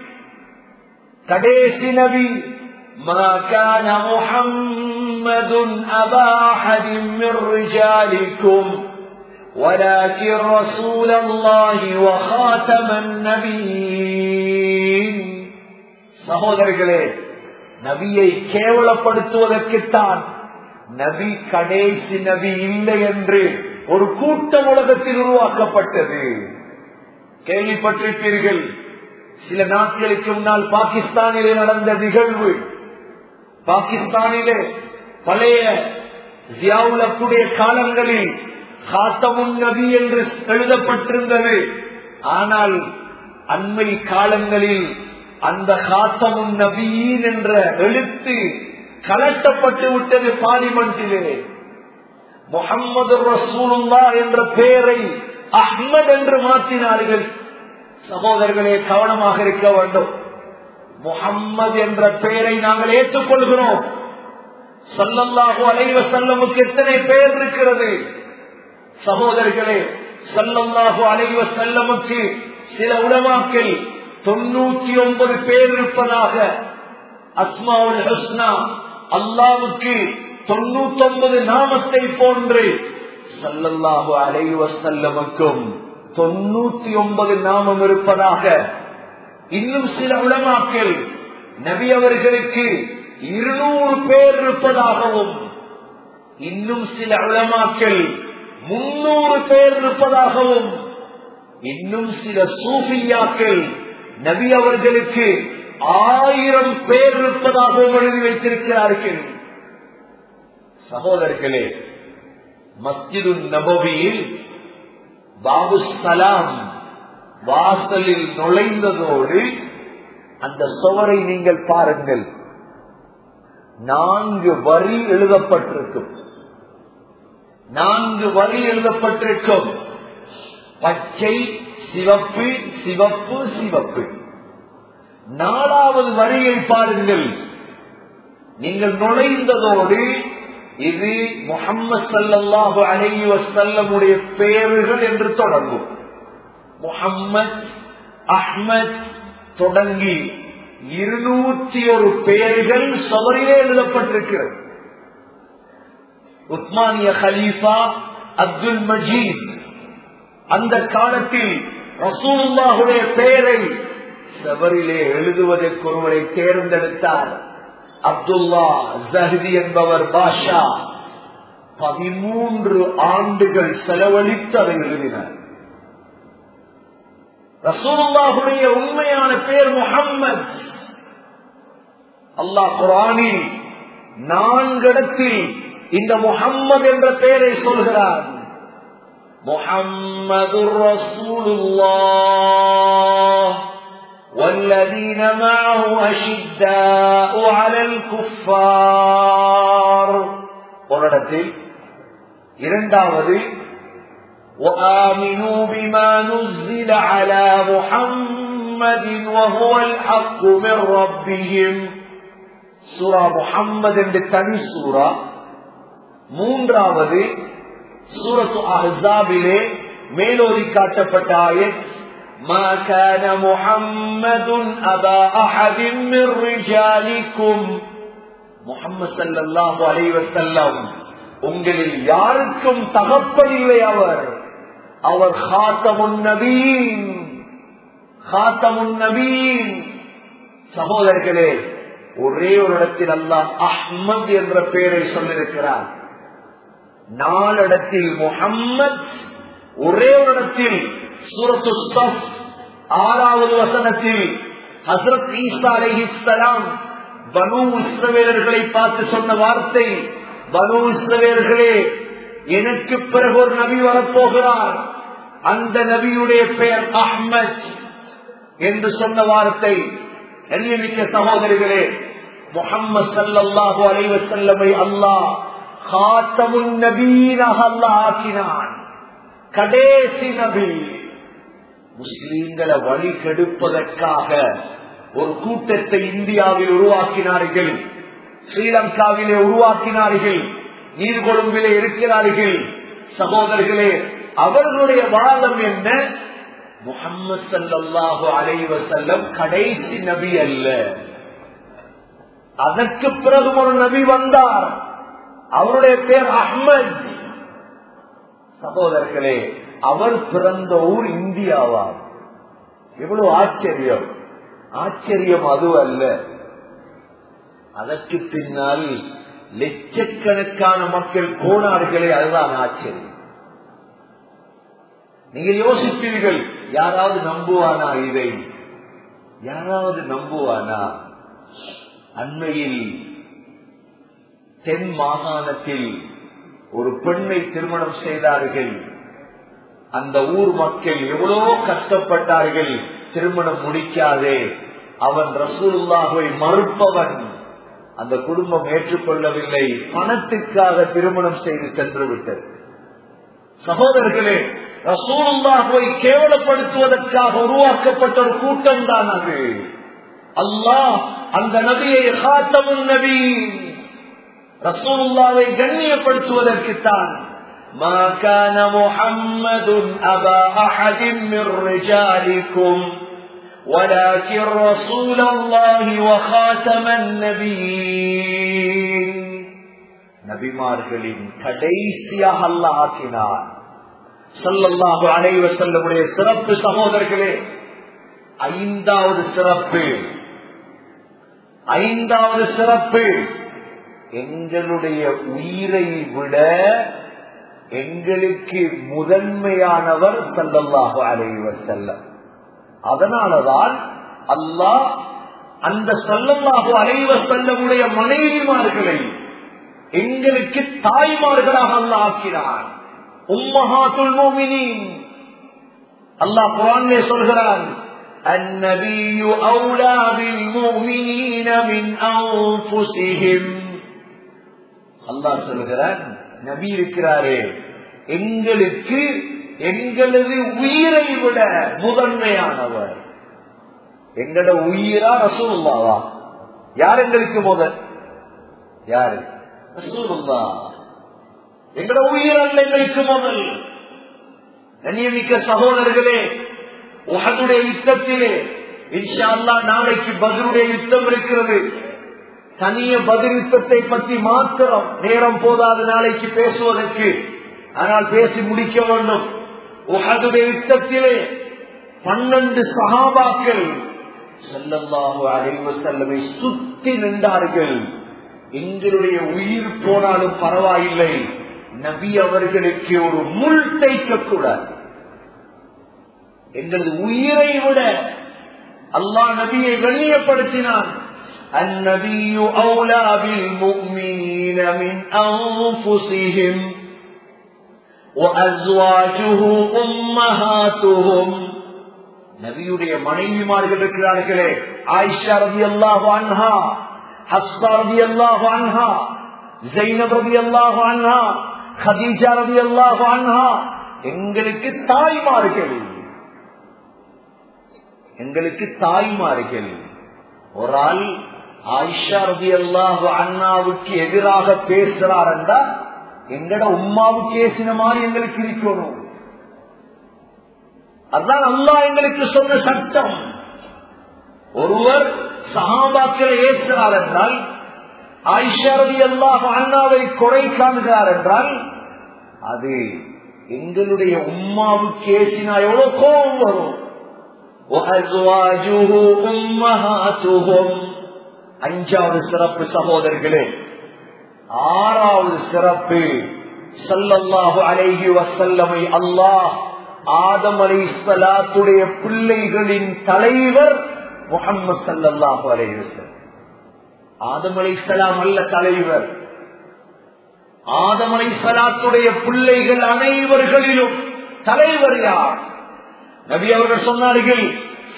கடைசி நபி ما كان محمد أبا أحد من رجالكم ولكن رسول الله وخاتم النبيين சகோதரர்களே நபியை கேவலப்படுத்துவதற்குத்தான் நபி கடைசி நபி இல்லை என்று ஒரு கூட்டம் உலகத்தில் உருவாக்கப்பட்டது கேள்விப்பட்டிருப்பீர்கள் சில நாட்களுக்கு முன்னால் பாகிஸ்தானிலே நடந்த நிகழ்வு பாகிஸ்தானிலே பழைய ஜியாவுலக்குடைய காலங்களில் காத்தமுன் நபி என்று எழுதப்பட்டிருந்தது ஆனால் அண்மை காலங்களில் அந்த காத்தமுன் நபியின் என்ற எழுத்து கலட்டப்பட்டு விட்டது பார்லிமெண்டிலே முகம்மது ரசூலுல்லா என்ற பெயரை அஹ்மத் என்று மாற்றினார்கள் சகோதரர்களே கவனமாக இருக்க வேண்டும் முகம்மது என்ற பெயரை நாங்கள் ஏற்றுக்கொள்கிறோம் சல்லல்லாஹு அலைவ செல்லமுக்கு எத்தனை பெயர் இருக்கிறது சகோதரர்களே சல்லல்லாஹு அலைவ செல்லமுக்கு சில உலமாக்கள் தொண்ணூற்றி ஒன்பது பேர் இருப்பதாக அஸ்மாவுல் ஹஸ்னா அல்லாவுக்கு தொண்ணூத்தி ஒன்பது நாமத்தை போன்று சல்லல்லாஹு அலைவ செல்லமுக்கும் தொண்ணூத்தி ஒன்பது நாமம் இருப்பதாக இன்னும் சில உலமாக்கள் நபி அவர்களுக்கு இருநூறு பேர் இருப்பதாகவும் இன்னும் சில உலமாக்கள் முன்னூறு பேர் இருப்பதாகவும் இன்னும் சில சூஃபியாக்கள் நபி அவர்களுக்கு ஆயிரம் பேர் இருப்பதாகவும் எழுதி வைத்திருக்கிறார்கள் சகோதரர்களே மஸ்ஜிது நபவியில் பாபு சலாம் வாசலில் நுழைந்ததோடு அந்த சுவரை நீங்கள் பாருங்கள் நான்கு வரி எழுதப்பட்டிருக்கும் நான்கு வரி எழுதப்பட்டிருக்கும் பச்சை சிவப்பு சிவப்பு சிவப்பு நாலாவது வரியை பாருங்கள் நீங்கள் நுழைந்ததோடு இது முகம்மது சல்லாஹு அலைஹி வசல்லமுடைய பெயர்கள் என்று தொடங்கும் முகம்மது அஹ்மத் தொடங்கி இருநூற்றி ஒரு பெயர்கள் சவரிலே எழுதப்பட்டிருக்கிறது உஸ்மானிய ஹலீஃபா அப்துல் மஜீத் அந்த காலத்தில் ரசூல்லாவுடைய பெயரை சவரிலே எழுதுவதற்கு ஒருவரை தேர்ந்தெடுத்தார் அப்துல்லா ஜஹதி என்பவர் பாஷா பதிமூன்று ஆண்டுகள் செலவழித்து அதை எழுதினார் ரசூலுல்லாஹுடைய உண்மையான பேர் முகம்மது அல்லாஹ் குரானில் நான்கிடத்தில் இந்த முகம்மது என்ற பெயரை சொல்கிறார் முகம்மது ரசூலுல்லாஹ் والذين معه أشداء على الكفار ஒரு இரண்டாவது وآمنوا بما نزل على محمد وهو الحق من ربهم சூரா முகம்மது என்று தனி சூரா மூன்றாவது சூரத்து அஹாபிலே மேலோதி காட்டப்பட்ட ஆயத் ما كان محمد أبا أحد من رجالكم முகம்மது சல்லாஹு அலைஹி வஸல்லம் உங்களில் யாருக்கும் தகப்பனில்லை அவர் அவர் ஹாத்தமுன் நபீன் ஹாத்தமுன் நபீன் சகோதரர்களே ஒரே ஒரு இடத்தில் அல்லாஹ் அஹ்மத் என்ற பெயரை சொல்லிருக்கிறார் நாலிடத்தில் முகம்மது ஒரே ஒரு இடத்தில் சூரத்து சஃப் ஆறாவது வசனத்தில் ஹசரத் ஈசா அலைஹிஸ்ஸலாம் பனு இஸ்ரவேலர்களை பார்த்து சொன்ன வார்த்தை பனு இஸ்ரவேலர்களே எனக்கு பிறகு ஒரு நபி வரப்போகிறார் அந்த நபியுடைய பெயர் அஹ்மத் என்று சொன்ன வார்த்தை எண்ணிமிக்க சகோதரிகளே முகம்மது சல்லாஹு அலைவ செல்லமை அல்லாஹ் காத்தமுன் நபீனாக அல்லாஹ் ஆக்கினான் கடைசி நபி முஸ்லீம்களை வழி கெடுப்பதற்காக ஒரு கூட்டத்தை இந்தியாவில் உருவாக்கினார்கள் ஸ்ரீலங்காவிலே உருவாக்கினார்கள் நீர்கொழும்பிலே இருக்கிறார்கள் சகோதரர்களே அவர்களுடைய வாதம் என்ன முகம்மது சல்லாஹு அலைவ செல்லம் கடைசி நபி அல்ல அதற்கு பிறகு ஒரு நபி வந்தார் அவருடைய பேர் அஹ்மத் சகோதரர்களே அவர் பிறந்த ஊர் இந்தியாவா எவ்வளவு ஆச்சரியம் ஆச்சரியம் அது அல்ல அதற்கு பின்னால் லட்சக்கணக்கான மக்கள் போனார்களே அதுதான் ஆச்சரியம் நீங்கள் யோசிப்பீர்கள் யாராவது நம்புவானா இதை யாராவது நம்புவானா அண்மையில் தென் மாகாணத்தில் ஒரு பெண்ணை திருமணம் செய்தார்கள் அந்த ஊர் மக்கள் எவ்வளவோ கஷ்டப்பட்டார்கள் திருமணம் முடிக்காதே அவன் ரசூலுல்லாஹை மறுப்பவன் அந்த குடும்பம் ஏற்றுக்கொள்ளவில்லை பணத்துக்காக திருமணம் செய்து சென்று விட்டது சகோதரர்களே ரசூலுல்லாஹை கேவலப்படுத்துவதற்காக உருவாக்கப்பட்ட ஒரு கூட்டம் தான் அது அல்லாஹ் அந்த நபியை காத்தமுன் நபி ரசூலுல்லாவை கண்ணியப்படுத்துவதற்குத்தான் ما كان محمد أبا أحد من رجالكم ولكن رسول الله وخاتم النبيين நபிமார்களின் கடைசியாக அல்லாஹ் ஆக்கினார் சல்லல்லாஹு அலைஹி வஸல்லமுடைய சிறப்பு சகோதரர்களே ஐந்தாவது சிறப்பு ஐந்தாவது சிறப்பு எங்களுடைய உயிரை விட எங்களுக்கு முதன்மையானவர் சல்லல்லாஹு அலைஹி வஸல்லம் அதனாலதான் அல்லாஹ் அந்த சல்லல்லாஹு அலைஹி வஸல்லமுடைய மனைவிமார்களை எங்களுக்கு தாய்மார்களாக அல்லாஹ் ஆக்கினார் உம்மஹாத்துல் முஃமினீன் அல்லாஹ் குர்ஆனிலே சொல்கிறான் النبي أولى بالمؤمنين من أنفسهم அல்லாஹ் சொல்கிறான் நபி இருக்கிறாரே எங்களுக்கு எங்களது உயிரை விட முதன்மையானவர் எங்களோட உயிரா ரசூலுல்லாவா யார் எங்களுக்கு முதல் யாரு ரசூலுல்லா எங்களோட உயிர் அல்ல எங்களுக்கு முதல் கண்ணியமிக்க சகோதரர்களே உகதுடைய யுத்தத்திலே இன்ஷா அல்லா நாளைக்கு பதிலுடைய யுத்தம் இருக்கிறது தனிய பதில் யுத்தத்தை பற்றி மாத்திரம் நேரம் போதாது நாளைக்கு பேசுவதற்கு ஆனால் பேசி முடிக்க வேண்டும் உகதுடைய யுத்தத்திலே பன்னெண்டு சகாபாக்கள் செல்லல்லாஹு அலைவ செல்லமை சுத்தி நின்றார்கள் எங்களுடைய உயிர் போனாலும் பரவாயில்லை நபி அவர்களுக்கு ஒரு முள் தைக்க கூடாது எங்களது உயிரை விட அல்லாஹ் நபியை கண்ணியப்படுத்தினான் النبي أولى بالمؤمنين من أنفسهم وأزواجه أمهاتهم நபியுடைய மனைவிமார்கள் இருக்கிறார்களே ஆயிஷா ரவி அல்லாஹு அன்ஹா ஹஸ்பா ரவி அல்லாஹு அன்ஹா ஜெயினப் ரவி அல்லாஹு அன்ஹா ஹதீஜா ரவி அல்லாஹு அன்ஹா எங்களுக்கு தாய்மார்கள் எங்களுக்கு தாய்மார்கள் ஒரு ஆள் ஆயிஷா ரவி அல்லாஹு அண்ணாவுக்கு எதிராக பேசுறார் என்றா எங்கட உம்மாவுக்கு ஏசின மாதிரி எங்களுக்கு இருக்கணும் அதுதான் அல்லா எங்களுக்கு சொன்ன சட்டம் ஒருவர் சகாபாக்களை ஏற்கிறார் என்றால் ஆயிஷா ரவி அல்லாஹு அண்ணாவை குறை காண்கிறார் என்றால் அது எங்களுடைய உம்மாவுக்கு ஏசினா எவ்வளவு கோபம் வரும் அஞ்சாவது சிறப்பு சகோதரர்களே ஆறாவது சிறப்பு சல்லல்லாஹு அலைஹி வசல்லமை அல்லாஹ் ஆதம் அலை சலாத்துடைய பிள்ளைகளின் தலைவர் முகம்மது சல்லல்லாஹு அலைஹி வசல்லம் ஆதம் அலை சலாம் அல்ல தலைவர் ஆதம் அலை சலாத்துடைய பிள்ளைகள் அனைவர்களிலும் தலைவர் யார் நபி அவர்கள் சொன்னார்கள்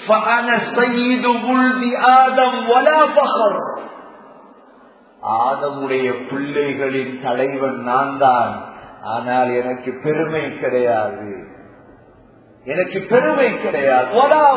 ஆதமுடைய பிள்ளைகளின் தலைவன் நான் தான் ஆனால் எனக்கு பெருமை கிடையாது எனக்கு பெருமை கிடையாது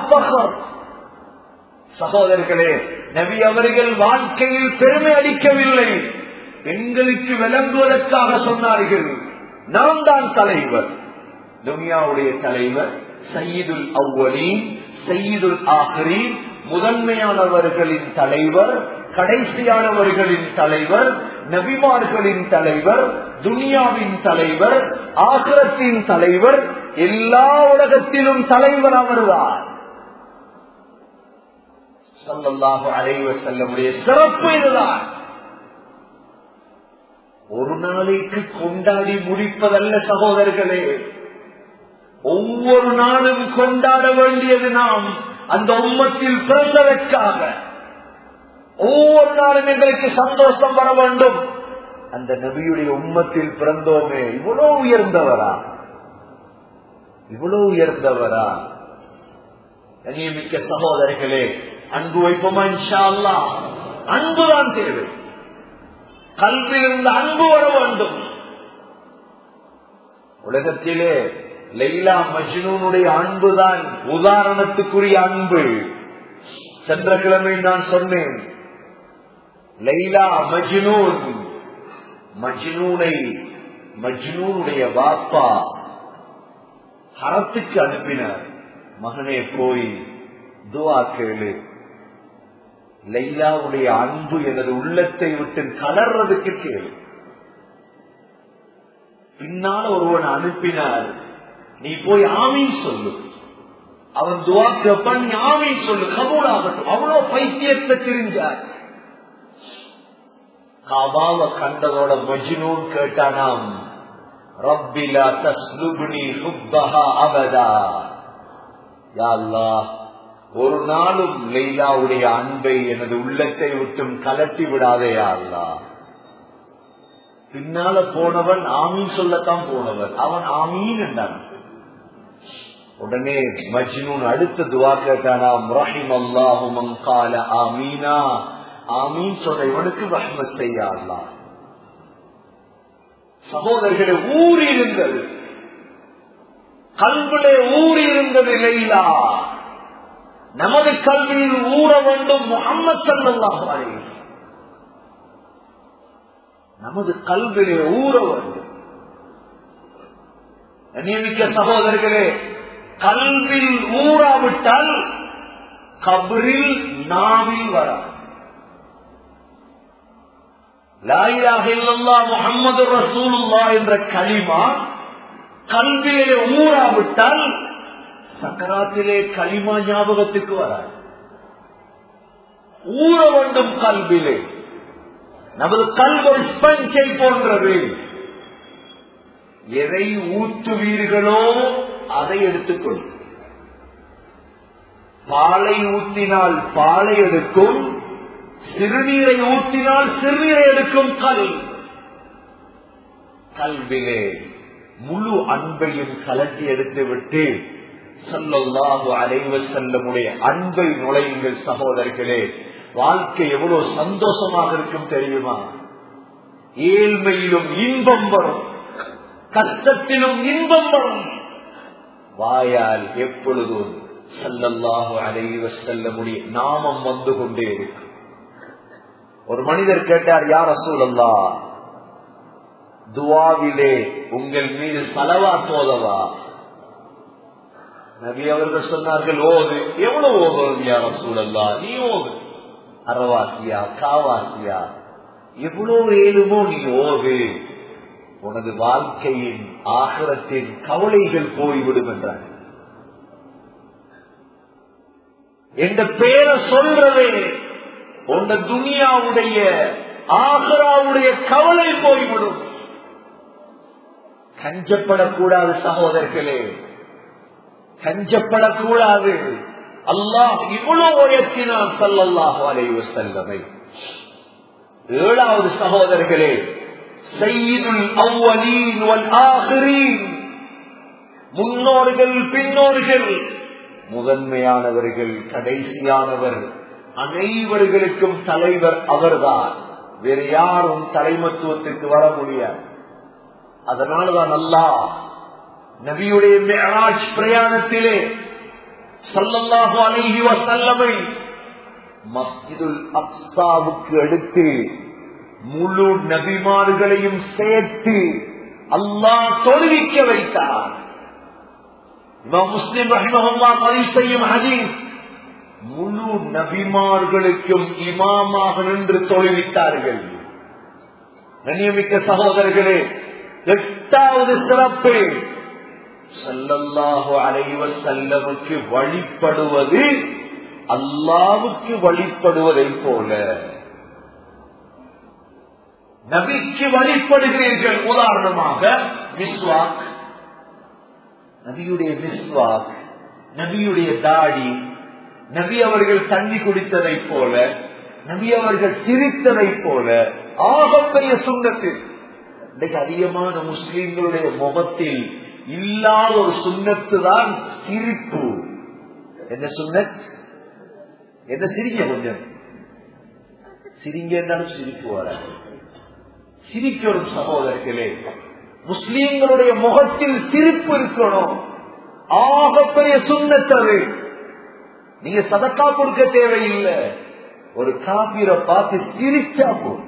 சகோதரர்களே நபி அவர்கள் வாழ்க்கையில் பெருமை அளிக்கவில்லை எங்களுக்கு விளங்குவதற்காக சொன்னார்கள் நான் தான் தலைவர் துனியாவுடைய தலைவர் சயீதுல் அவ்வலீன் சயீதுல் ஆஹரீன் முதன்மையானவர்களின் தலைவர் கடைசியானவர்களின் தலைவர் நபிமார்களின் தலைவர் துனியாவின் தலைவர் ஆகரத்தின் தலைவர் எல்லா உலகத்திலும் தலைவர் அவர்தான் சல்லல்லாஹு அலைவ செல்லமுடைய சிறப்பு இதுதான் ஒரு நாளைக்கு கொண்டாடி முடிப்பதல்ல சகோதரர்களே ஒவ்வொரு நாளும் கொண்டாட வேண்டியது நாம் அந்த உம்மத்தில் பிறந்ததற்காக ஒவ்வொரு நாளும் எங்களுக்கு சந்தோஷம் வர வேண்டும் அந்த நபியுடைய உம்மத்தில் பிறந்தோமே இவ்வளவு உயர்ந்தவரா இவ்வளவு உயர்ந்தவரா கண்ணியமிக்க சகோதரர்களே அன்பு வைப்போமா இன்ஷா அல்லா அன்புதான் தேவை கல்வியில் இருந்த அன்பு வர வேண்டும் உலகத்திலே லைலா மஜ்னூனுடைய அன்புதான் உதாரணத்துக்குரிய அன்பு சென்ற கிழமை நான் சொன்னேன் லைலா மஜ்னூன் மஜ்னூனை மஜ்னூனுடைய வாப்பா ஹரத்துக்கு அனுப்பினார் மகனே போய் துவா கேளு லைலாவுடைய அன்பு எனது உள்ளத்தை விட்டு கலர்றதுக்கு கேளு பின்னால ஒருவன் அனுப்பினார் நீ போய் ஆமீன் சொல்லு அவன் துவா கேப்பான் நீ ஆமீன் சொல்லு கபூலாகட்டும் அவ்வளவு பைத்தியத்தை தெரிஞ்சார் காபாவ கண்டதோட மஜ்னூன் கேட்டானாம் ரப்பிலா தஸ்லுபுனி ஹுப்பஹா அபதா யா அல்லாஹ் ஒரு நாளும் லைலாவுடைய அன்பை எனது உள்ளத்தை விட்டும் கலட்டி விடாதேயா அல்லா பின்னால போனவன் ஆமீன் சொல்லத்தான் போனவன் அவன் ஆமீன் என்றான் உடனே மஜ்னூன் அடுத்த துவா கேட்டானாம் ரஹிம் அல்லாஹு மங்கால ஆமீனா ஆமீன் சொன்ன இவனுக்கு ரஹ்மத் செய்யா அல்லா சகோதரர்களே ஊறி இருந்தது கல்விலே ஊறி இருந்தது லைலா நமது கல்வியில் ஊற வேண்டும் முகம்மது சல்லாஹ் நமது கல்விலே ஊற வேண்டும் நியமிக்க சகோதரர்களே கல்வில் ஊறாவிட்டால் கபரில் நாவில் வர லாயிலாக இல்லல்லா முகமது ரசூலுல்லா என்ற களிமா கல்வியிலே ஊறாவிட்டால் சக்கராத்திலே களிமா ஞாபகத்துக்கு வராது ஊற வேண்டும் கல்விலே நமது கல்வொரு ஸ்பஞ்சை போன்றது எதை ஊற்றுவீர்களோ அதை எடுத்துக்கொள் பாலை ஊற்றினால் பாலை எடுக்கும் சிறுநீரை ஊற்றினால் சிறுநீரை எடுக்கும் கல் கல்விலே முழு அன்பையும் கலட்டி எடுத்து விட்டு சல்லல்லாஹு அலைவ செல்லமுடைய அன்பை நுழையுங்கள் சகோதரர்களே வாழ்க்கை எவ்வளவு சந்தோஷமாக இருக்கும் தெரியுமா ஏழ்மையிலும் இன்பம் வரும் கஷ்டத்திலும் இன்பம் வரும் வாயால் எப்பொழுதும் சல்லல்லாஹு அலைவ செல்லமுடைய நாமம் வந்து கொண்டே இருக்கும் ஒரு மனிதர் கேட்டார் யார் அசூலல்லா துவாவிலே உங்கள் மீது சலவா தோதவா நபி அவர்கள் சொன்னார்கள் ஓது எவ்வளவு ஓதும் யார் சூழல்லா நீ ஓது அறவாசியா காவாசியா எவ்வளவு ஏழுமோ நீ ஓது உனது வாழ்க்கையின் ஆகரத்தின் கவலைகள் போய்விடும் என்றார் என்ற பேரை சொல்றதே உன்ன துனியாவுடைய ஆகராவுடைய கவலை போய்விடும் கஞ்சப்படக்கூடாது சகோதரர்களே கஞ்சப்படக்கூடாது அல்லாஹ் இவ்வளவு உயர்த்தினான் சல்லல்லாஹு அலைவ செல்லமை ஏழாவது சகோதரர்களே செய்யுள் அவ்வலீன் ஆகிரீன் முன்னோர்கள் பின்னோர்கள் முதன்மையானவர்கள் கடைசியானவர் அனைவர்களுக்கும் தலைவர் அவர்தான் வேறு யாரும் தலைமத்துவத்துக்கு வர முடியாது அதனாலதான் அல்லா நபியுடைய மேராஜ் பிரயாணத்திலே சல்லல்லாஹு அலைஹி வசல்லமை மஸ்ஜிதுல் அப்சாவுக்கு அடுத்து முழு நபிமார்களையும் சேர்த்து அல்லாஹ் தொழுவிக்க வைத்தார் முஸ்லிம் ரஹ்மஹுல்லா பதிவு செய்யும் ஹதீஸ் முழு நபிமார்களுக்கும் இமாமாக நின்று தொழுவித்தார்கள் கண்ணியமிக்க சகோதரர்களே எட்டாவது சிறப்பு சல்லல்லாஹு அலைவ செல்லமுக்கு வழிபடுவது அல்லாவுக்கு வழிபடுவதை போல நபிக்கு வழிபடுகிறீர்கள் உதாரணமாக மிஸ்வாக் நபியுடைய விஸ்வாக் நபியுடைய தாடி நபி அவர்கள் தண்ணி குடித்ததை போல நபி அவர்கள் சிரித்ததை போல ஆகப்பெரிய சுண்ணத்தில் இன்றைக்கு அதிகமான முஸ்லிம்களுடைய முகத்தில் இல்லாத ஒரு சுண்ணத்து தான் சிரிப்பு என்ன சுண்ணத் என்ன சிரிங்க கொஞ்சம் சிரிங்க என்றாலும் சிரிப்பு வர சிரிக்கணும் சகோதரர்களே முஸ்லீம்களுடைய முகத்தில் சிரிப்பு இருக்கணும் ஆகப்பெரிய சுண்ணத்தது நீங்க சதக்கா கொடுக்க தேவையில்லை ஒரு காபீரை பார்த்து சிரிச்சா போதும்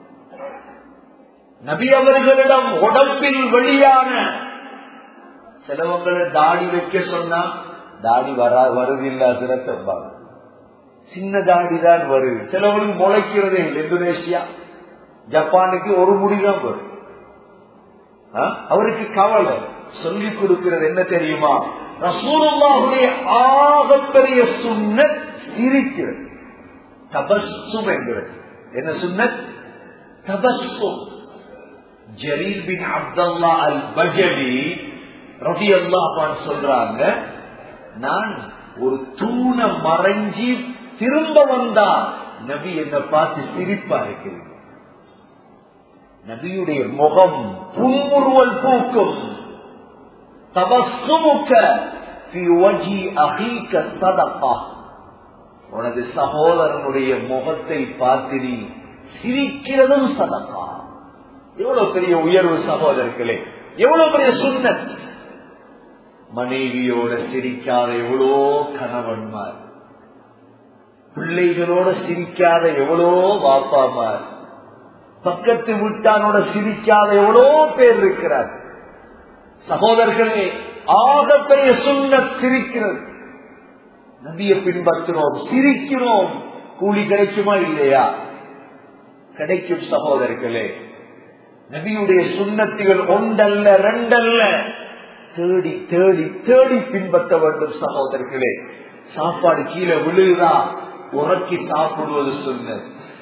நபி அவர்களிடம் உடம்பில் வெளியான சிலவங்களை தாடி வைக்க சொன்னா தாடி வரா வருதில்ல சிறப்பாங்க சின்ன தாடி தான் வருது சிலவங்களுக்கு முளைக்கிறதே இல்லை இந்தோனேஷியா ஜப்பானுக்கு ஒரு முடிதான் வரும் ஆ? அவருக்கு கவலை சொல்லிக் கொடுக்கிறது என்ன தெரியுமா ரசூலுல்லாஹுடைய ஆகப்பெரிய சுண்ணத் சிரிக்கிறது தபஸ்ஸும் என்கிறது என்ன சுண்ணத் தபஸ்ஸும் ஜலீல் பின் அப்துல்லா அல் பஜலி ரவி அல்லாஹான் சொல்றாங்க நான் ஒரு தூண மறைஞ்சி திரும்ப வந்தா நபி என்னை பார்த்து சிரிப்பா இருக்கிறது நபியுடைய முகம் புன்முறுவல் பூக்கும் தபசுமுக்க في وجه أخيك صدقة. உனது சகோதரனுடைய முகத்தை பார்த்து நீ சிரிக்கிறதும் சதக்கா எவ்வளவு பெரிய உயர்வு சகோதரர்களே எவ்வளவு பெரிய சுண்ணத் மனைவியோட சிரிக்காத எவ்வளோ கணவன்மார் பிள்ளைகளோட சிரிக்காத எவ்வளோ வாப்பாமார் பக்கத்து வீட்டானோட சிரிக்காத எவ்வளோ பேர் இருக்கிறார் சகோதரர்களே ஆகப்பெரிய சுண்ண சிரிக்கிறது நபியை பின்பற்றுறோம் சிரிக்கிறோம் கூலி கிடைக்குமா இல்லையா கிடைக்கும் சகோதரர்களே நபியுடைய சுண்ணத்துகள் ஒன்றல்ல ரெண்டல்ல தேடி தேடி தேடி பின்பற்ற வேண்டும் சகோதரர்களே சாப்பாடு கீழே விழுதா உறக்கி சாப்பிடுவது சொன்ன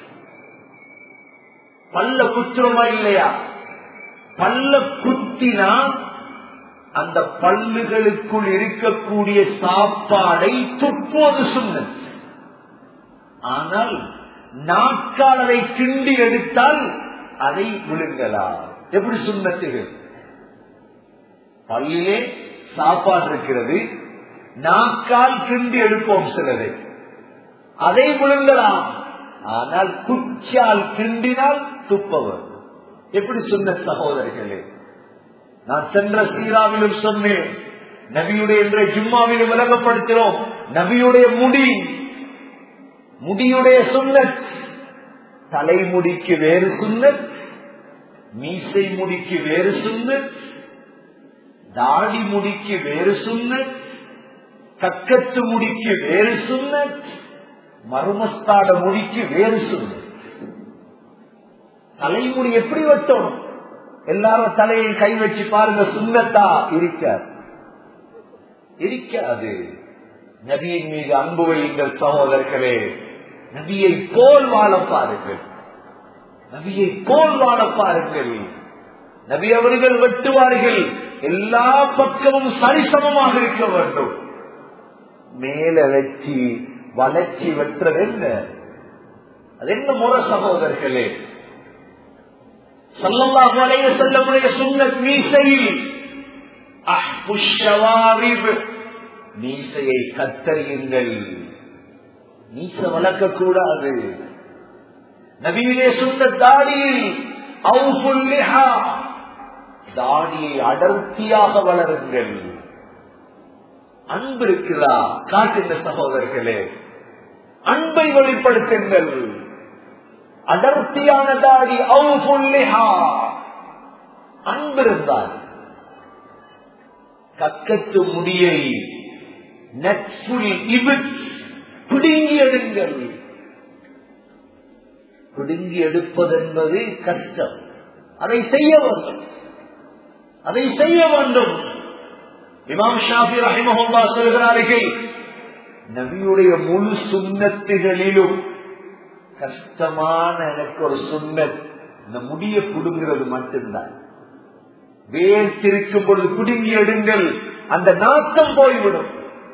பல்ல குத்துறமா இல்லையா பல்ல குத்தினா அந்த பல்லுகளுக்குள் இருக்கக்கூடிய சாப்பாடை துப்போது சொன்னது ஆனால் நாட்கால் அதை கிண்டி எடுத்தால் அதை விழுங்கலாம் எப்படி சுண்ணத்துகள் பல்லிலே சாப்பாடு இருக்கிறது நாக்கால் கிண்டி எடுப்போம் சிலது அதை விழுங்கலாம் ஆனால் குச்சால் கிண்டினால் துப்பவர் எப்படி சொன்ன சகோதரர்களே நான் சென்ற சீராவிலும் சொன்னேன் நபியுடைய என்ற ஜும்மாவிலும் விளங்கப்படுத்தினோம் நபியுடைய முடி முடியுடைய சுண்ணத் தலைமுடிக்கு வேறு சுண்ணத் மீசை முடிக்கு வேறு சுண்ணத் தாடி முடிக்கு வேறு சுண்ணத் கக்கத்து முடிக்கு வேறு சுண்ணத் மருமஸ்தாட முடிக்கு வேறு சுண்ணத் தலைமுடி எப்படி வெட்டும் எல்லாரும் தலையை கை வச்சு பாருங்க சுண்ணத்தா இருக்காது இருக்காது நபியின் மீது அன்பு வையுங்கள் சகோதரர்களே நபியை போல் வாழ பாருங்கள் நபியை போல் வாழ பாருங்கள் நபி அவர்கள் வெட்டுவார்கள் எல்லா பக்கமும் சரிசமமாக இருக்க வேண்டும் மேல வச்சு வளர்ச்சி வெட்டுறது என்ன அது என்ன முறை சகோதரர்களே சல்லல்லாஹு அலைஹி வஸல்லமுடைய சுன்னத் மீசையில் அஹ்புஷ் ஷவாரிப் மீசையை கத்தறியுங்கள் மீச வளர்க்க கூடாது நபியிலே சொன்ன தாடியில் அவுஃபுல் லிஹா தாடியை அடர்த்தியாக வளருங்கள் அன்பு இருக்கிறா காட்டுங்க சகோதரர்களே அன்பை வெளிப்படுத்துங்கள் அடர்த்தியான தாடி அவுஃபுல் லிஹா அன்பு இருந்தால் கக்கத்து முடியை நட்புல் இபிட் பிடுங்கி எடுங்கள் பிடுங்கி எடுப்பதென்பது கஷ்டம் அதை செய்ய வேண்டும் அதை செய்ய வேண்டும் இமாம் ஷாஃபி ரஹிமஹுல்லா சொல்கிறார்கள் நபியுடைய முழு சுண்ணத்துகளிலும் கஷ்டமான எனக்கு ஒரு சுண்ணத் இந்த முடிய புடுங்கிறது மட்டும்தான் வேர்த்திருக்கும் பொழுது பிடுங்கி எடுங்கள் அந்த நாட்டம் போய்விடும்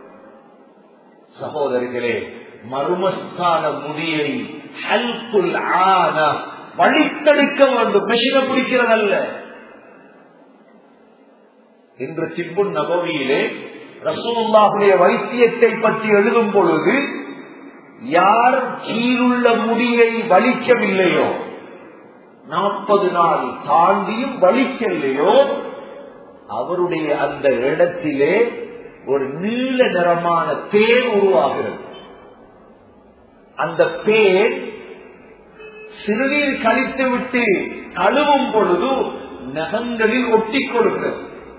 சகோதரிகளே மருமஸ்தான முடியை ஹல்குல் ஆன வழித்தெடுக்க வேண்டும் மெஷினை பிடிக்கிறதல்ல இன்று சிப்பு நபவியிலே ரசூலுல்லாஹுடைய வைத்தியத்தை பற்றி எழுதும் பொழுது யார் கீழுள்ள முடியை வலிக்கவில்லையோ நாற்பது நாள் தாண்டியும் வலிக்கவில்லையோ அவருடைய அந்த இடத்திலே ஒரு நீல நிறமான பேர் உருவாகிறது அந்த பேர் சிறுநீர் கழித்து விட்டு கழுவும் பொழுது நகங்களில் ஒட்டிக் கொள்கிறது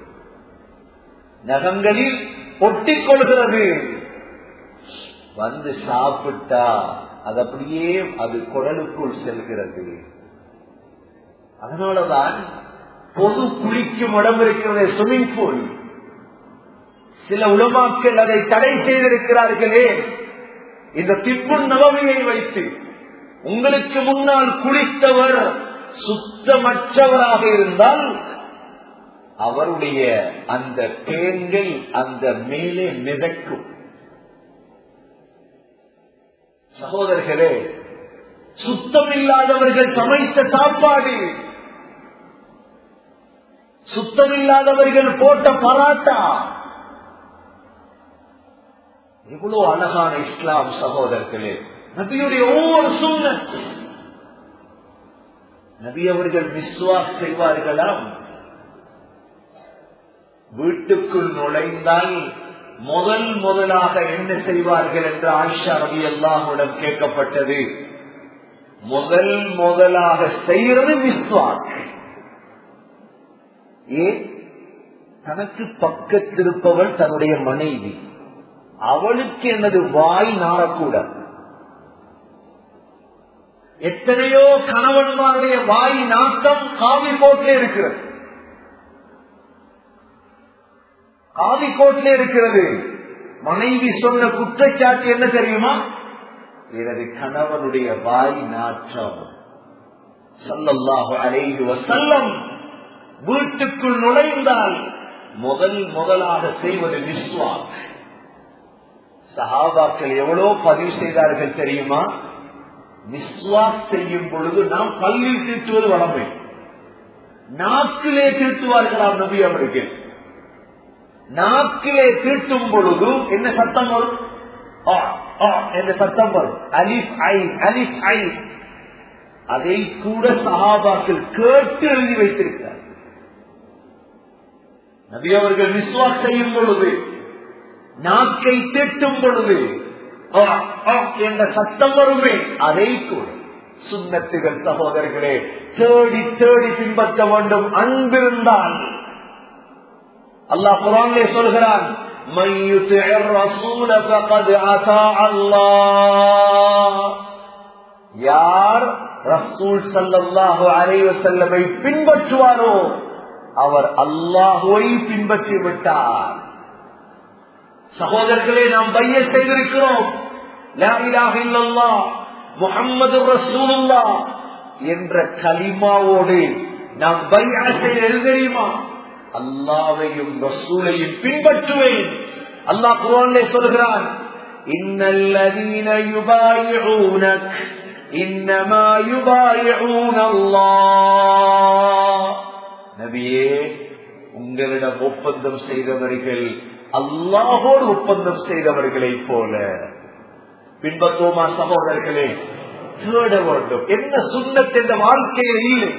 நகங்களில் ஒட்டிக் கொள்கிறது வந்து சாப்பிட்டா அது அப்படியே அது குடலுக்குள் செல்கிறது அதனாலதான் பொது குளிக்கும் இடம் இருக்கிறது ஸ்விம்மிங் பூல் சில உலமாக்கள் அதை தடை செய்திருக்கிறார்களே இந்த திப்பு நவமையை வைத்து உங்களுக்கு முன்னால் குளித்தவர் சுத்தமற்றவராக இருந்தால் அவருடைய அந்த பேன்கள் அந்த மேலே மிதக்கும் சகோதரர்களே சுத்தமில்லாதவர்கள் சமைத்த சாப்பாடு சுத்தமில்லாதவர்கள் போட்ட பராட்டா இவ்வளவு அழகான இஸ்லாம் சகோதரர்களே நபியுடைய ஒவ்வொரு சூழல் நபி அவர்கள் விஸ்வாஸ் செய்வார்களாம் வீட்டுக்குள் நுழைந்தால் முதல் முதலாக என்ன செய்வார்கள் என்று ஆயிஷா ரவி அல்லாஹுடன் கேட்கப்பட்டது முதல் முதலாக செய்யறது விஸ்வாஸ் ஏன் தனக்கு பக்கத்திருப்பவள் தன்னுடைய மனைவி அவளுக்கு எனது வாய் நாடக்கூடாது எத்தனையோ கணவன்மாருடைய வாய் நாட்டம் காவி கோட்டிலே இருக்கிறது காவி கோட்டிலே இருக்கிறது மனைவி சொன்ன குற்றச்சாட்டு என்ன தெரியுமா எனது கணவனுடைய வாய் நாற்றம் சல்லல்லாஹு அலைஹி வசல்லம் வீட்டுக்குள் நுழைந்தால் முதல் முதலாக செய்வது விஸ்வாஸ் சஹாபாக்கள் எவ்வளோ பதிவு செய்தார்கள் தெரியுமா விஸ்வாஸ் செய்யும் பொழுது நாம் பல்லில் தீட்டுவது வளமை நாக்கிலே தீட்டுவார்களாம் நபி அவர்கள் நாக்கிலே தீட்டும் பொழுது என்ன சத்தம் வரும் ஆ, ஆ என்ற சத்தம் வரும் அலிஃப் ஐ அலிஃப் ஐ அதை கூட சஹாபாக்கள் கேட்டு எழுதி வைத்திருக்கிறார் நபி அவர்கள் விஸ்வாஸ் செய்யும் பொழுது நாக்கை தீட்டும் பொழுது ஆ, ஆ என்ற சத்தம் வருமே அதை கூட சுண்ணத்துகள் சகோதரர்களே தேடி தேடி பின்பற்ற வேண்டும் அன்பிருந்தால் அல்லாஹ் குரானிலே சொல்கிறான் من يطع الرسول فقد اطاع الله யார் ரசூல் ஸல்லல்லாஹு அலைஹி வஸல்லமை பின்பற்றுவாரோ அவர் அல்லாஹ்வை பின்பற்றி விட்டார் சகோதரர்களே நாம் பைய செய்திருக்கிறோம் லா இலாஹ இல்லல்லாஹ் முஹம்மது ரசூலுல்லாஹ் என்ற கலிமாவோடு நாம் பையா செய்ய தெரியுமா அல்லாவையும் ரசூலையும் பின்பற்றுவேன் அல்லாஹ் குரானிலே சொல்கிறான் இன்னல்லதீன யுபாயிஊனக் இன்னமா யுபாயிஊன அல்லாஹ் நபியே உங்களிடம் ஒப்பந்தம் செய்தவர்கள் அல்லாஹோடு ஒப்பந்தம் செய்தவர்களைப் போல பின்பற்றுவோமா சகோதரர்களே தேட வேண்டும் என்ன சுண்ணத் என்ற வாழ்க்கையில் இல்லை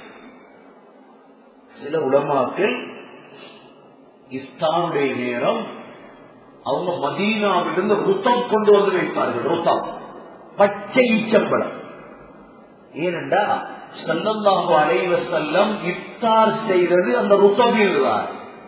சில உலமாக்கள் இஸ்தானுடைய நேரம் அவங்க மதீனாவிலிருந்து ருத்தம் கொண்டு வந்து வைப்பார்கள் ருத்தம் பச்சை ஈச்சம்பழம் ஏனென்றா சல்லல்லாஹு அலைவ செல்லம் இஃப்தார் செய்தது அந்த ருத்தமில் தான்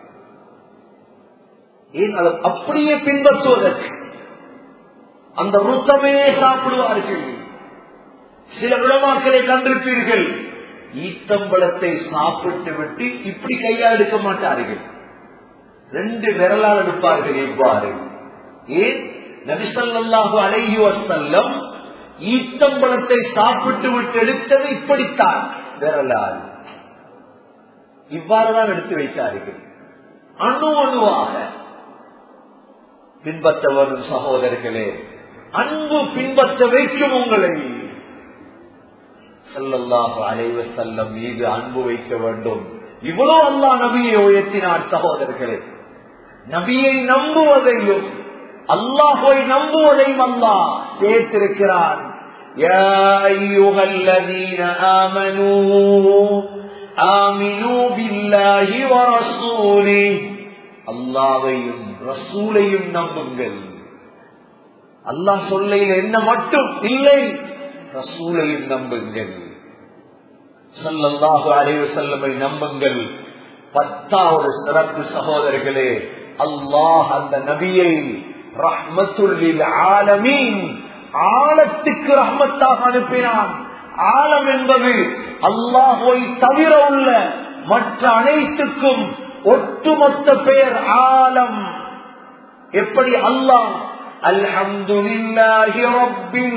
ஏன் அதை அப்படியே பின்பற்றுவதற்கு அந்த ருத்தமே சாப்பிடுவார்கள் சில உலமாக்களை கண்டிருப்பீர்கள் ஈத்தம்பழத்தை சாப்பிட்டு விட்டு இப்படி கையா எடுக்க மாட்டார்கள் ரெண்டு விரலால் எடுப்பார்கள் இவ்வாறு ஏன் நபிசல்லாஹு அலைஹி வசல்லம் ஈத்தம்பழத்தை சாப்பிட்டு விட்டு எடுத்தது இப்படித்தான் விரலால் இவ்வாறுதான் எடுத்து வைத்தார்கள் அணு அணுவாக பின்பற்ற வரும் சகோதரர்களே அன்பு பின்பற்ற வைக்கும் உங்களை செல்லல்லாக அலைவ செல்லம் மீது அன்பு வைக்க வேண்டும் இவ்வளவு அல்லா நபியை உயர்த்தினார் சகோதரர்களே நபியை நம்புவதையும் அல்லாஹை நம்புவதையும் அல்லாஹ் சேர்த்திருக்கிறான் يا أيها الذين آمنوا آمنوا بالله ورسوله அல்லாவையும் ரசூலையும் நம்புங்கள் அல்லாஹ் சொல்லையில் என்ன மட்டும் இல்லை ரசூலையும் நம்புங்கள் சல்லல்லாஹு அலைவு செல்லமை நம்புங்கள் பத்தாவது சிறப்பு சகோதரர்களே அல்லாஹ் அந்த நபியை ரஹ்மத்துல்லில் ஆலமீன் ஆழத்துக்கு ரஹ்மத்தாக அனுப்பினான் ஆழம் என்பது அல்லாஹுவை தவிர உள்ள மற்ற அனைத்துக்கும் ஒட்டுமொத்த பெயர் ஆலம் எப்படி அல்லாஹ் அல்ஹம்துலில்லாஹி ரப்பில்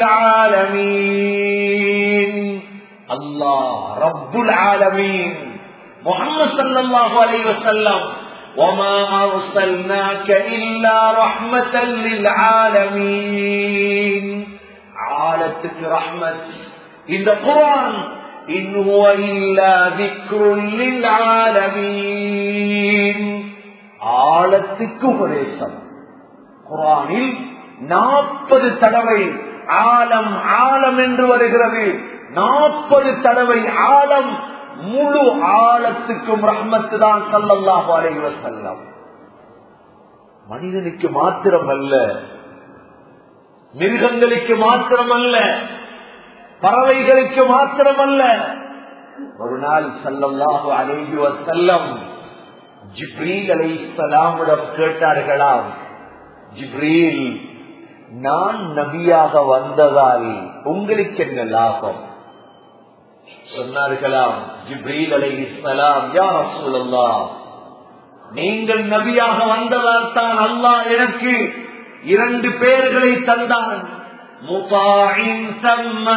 ஆலமீன் அல்லாஹ் ரப்புல் ஆலமீன் முஹம்மது ஸல்லல்லாஹு அலைஹி வஸல்லம் وما أرسلناك إلا رحمة للعالمين عالتك رحمة இந்த குரான் إن هو إلا ذكر للعالمين ஆழத்துக்கு உபதேசம் குரானில் நாற்பது தடவை ஆலம் ஆலம் என்று வருகிறது நாற்பது தடவை ஆலம் முழு ஆழத்துக்கும் ரஹ்மத்து தான் சல்லல்லாஹு அலைஹி வஸல்லம் மனிதனுக்கு மாத்திரமல்ல மிருகங்களுக்கு மாத்திரமல்ல பறவைகளுக்கு மாத்திரமல்ல ஒரு நாள் சல்லல்லாஹு அலைஹி வஸல்லம் ஜிப்ரீல் அலைஹிஸ்ஸலாமிடம் கேட்டார்களாம் ஜிப்ரீல் நான் நபியாக வந்ததால் உங்களுக்கு என்ன லாபம் சொன்னார்களாம் ஜிப்ரீல் அலைஹிஸ்ஸலாம் யா ரசூலல்லாஹ் நீங்கள் நபியாக வந்ததால் தான் அல்லாஹ் எனக்கு இரண்டு பெயர்களை தந்தான் முதாயின் சம்ம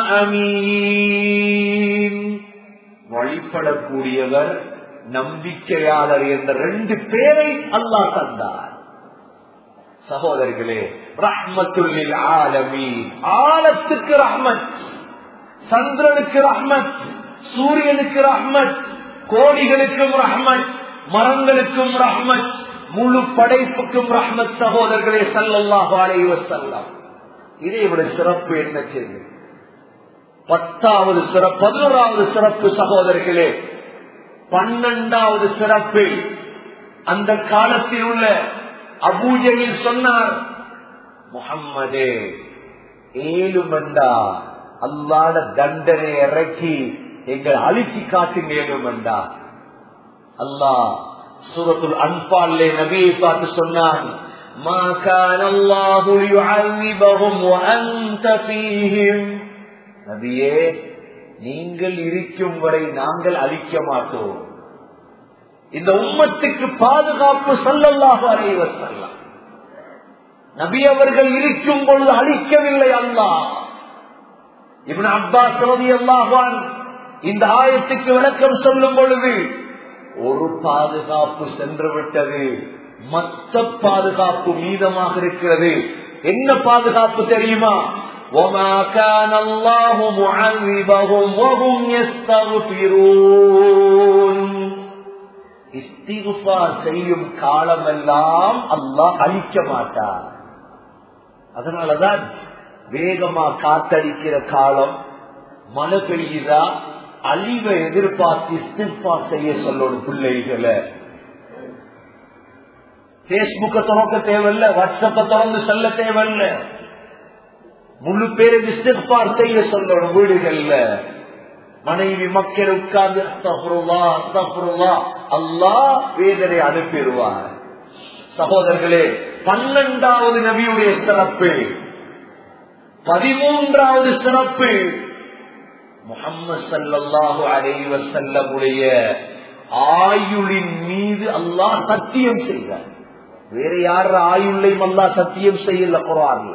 அமீன் வழிபடக்கூடியவர் நம்பிக்கையாளர் என்ற ரெண்டு பேரை அல்லாஹ் தந்தார் சகோதரர்களே ரஹ்மத்துல்லில் ஆலமீன் ஆலத்துக்கு ரஹ்மத் சந்திரனுக்கு ரஹ்மத் சூரியனுக்கு ரஹ்மத் கோடிகளுக்கும் ரஹ்மத் மரங்களுக்கும் ரஹ்மத் முழு படைப்புக்கும் ரஹ்மத் சகோதரர்களே சல்லல்லாஹு அலைஹி வஸல்லம் இதை விட சிறப்பு என்ன செய்யும் பத்தாவது சிறப்பு பதினோராவது சிறப்பு சகோதரர்களே பன்னெண்டாவது சிறப்பு அந்த காலத்தில் உள்ள அபூஜையில் சொன்னார் முகம்மதே ஏழுமண்டா அல்லாத தண்டனை இறக்கி எங்கள் அழிச்சு காட்டுங்க ஏழுமண்டா அல்லாஹ் சூரத்துல் அன்பாலே நபியை பார்த்து சொன்னான் ما كان الله ليعذبهم وأنت فيهم நபியே நீங்கள் இருக்கும் வரை நாங்கள் அழிக்க மாட்டோம் இந்த உம்மத்துக்கு பாதுகாப்பு சொல்லல்லாக அறைவர் செல்லாம் நபி அவர்கள் இருக்கும் பொழுது அழிக்கவில்லை அல்லாஹ் இவன் அப்பாஸ் ரவி அல்லாஹான் இந்த ஆயத்துக்கு விளக்கம் சொல்லும் பொழுது ஒரு பாதுகாப்பு சென்று விட்டது மற்ற பாதுகாப்பு மீதமாக இருக்கிறது என்ன பாதுகாப்பு தெரியுமா وما كان الله معذبهم وهم يستغفرون இஸ்திகுபார் செய்யும் காலமெல்லாம் அல்லாஹ் அழிக்க மாட்டார் அதனாலதான் வேகமா காத்தடிக்கிற காலம் மழை பெய்யுதா அழிவை எதிர்பார்த்து இஸ்திஃபார் செய்ய சொல்லணும் பிள்ளைகளை பேஸ்புக்க துறக்க தேவையில்ல வாட்ஸ்அப்ப திறந்து சொல்ல தேவையில்ல முழு பேரை இஸ்திஃபார் செய்ய சொல்லணும் வீடுகள்ல மனைவி மக்கள் உட்கார்ந்து அஸ்தபுருவா அஸ்தபுருவா அல்லாஹ் வேதனை அனுப்பிடுவார் சகோதரர்களே பன்னெண்டாவது நபியுடைய சிறப்பு பதிமூன்றாவது சிறப்பு முகம்மது சல்லாஹு அலைவ செல்லமுடைய ஆயுளின் மீது அல்லாஹ் சத்தியம் செய்தார் வேற யார் ஆயுளையும் அல்லாஹ் சத்தியம் செய்யல குரான்ல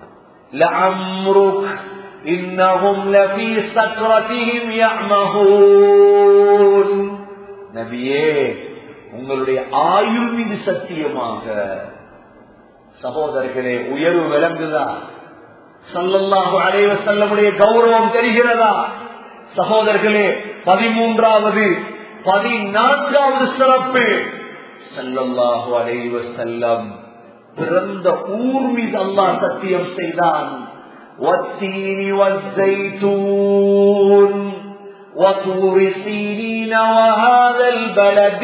لعمرك إنهم لفي سكرتهم يعمهون நபியே உங்களுடைய ஆயுள் மீது சத்தியமாக சகோதரர்களே உயர்வு விளங்குதா சல்லல்லாஹு அலைவ செல்லமுடைய கௌரவம் தெரிகிறதா சகோதரர்களே பதிமூன்றாவது பதினான்காவது சிறப்பு சல்லல்லாஹு அலைவ செல்லம் பிறந்த ஊர் மீது அல்லாஹ் சத்தியம் செய்தான் والتين والزيتون وطور سينين وهذا البلد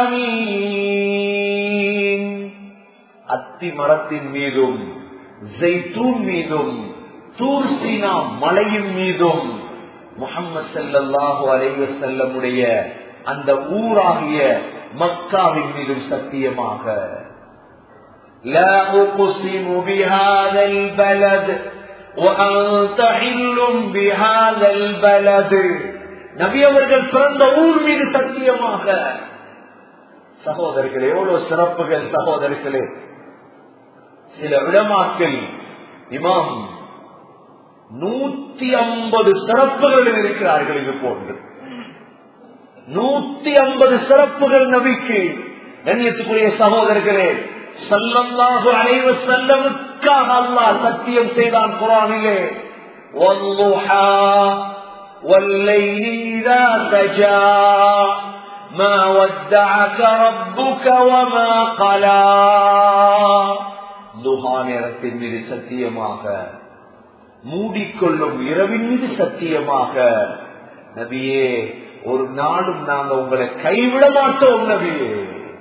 الأمين அத்தி மரத்தின் மீதும் ஜெய்தூன் மீதும் தூர் சீனா மலையின் மீதும் முகம்மது செல்லல்லாஹு அலைவ செல்லமுடைய அந்த ஊராகிய மக்காவின் மீதும் சத்தியமாக لا أقسم بهذا البلد وأنت حل بهذا البلد நபி அவர்கள் பிறந்த ஊர் மீது சத்தியமாக சகோதரர்களே எவ்வளவு சிறப்புகள் சகோதரர்களே சில விடமாக்கள் இமாம் நூத்தி ஐம்பது சிறப்புகள் இருக்கிறார்கள் இது போன்று நூத்தி ஐம்பது சிறப்புகள் நபிக்கு கண்ணியத்துக்குரிய சகோதரர்களே சல்லல்லாஹு அலைவ செல்லமுக்காக அல்லாஹ் சத்தியம் செய்தான் குரானிலே والليل إذا سجى ما ودعك ربك وما قلى துஹா நேரத்தின் மீது சத்தியமாக மூடிக்கொள்ளும் இரவின் மீது சத்தியமாக நபியே ஒரு நாளும் நாங்க உங்களை கைவிட மாட்டோம் நபியே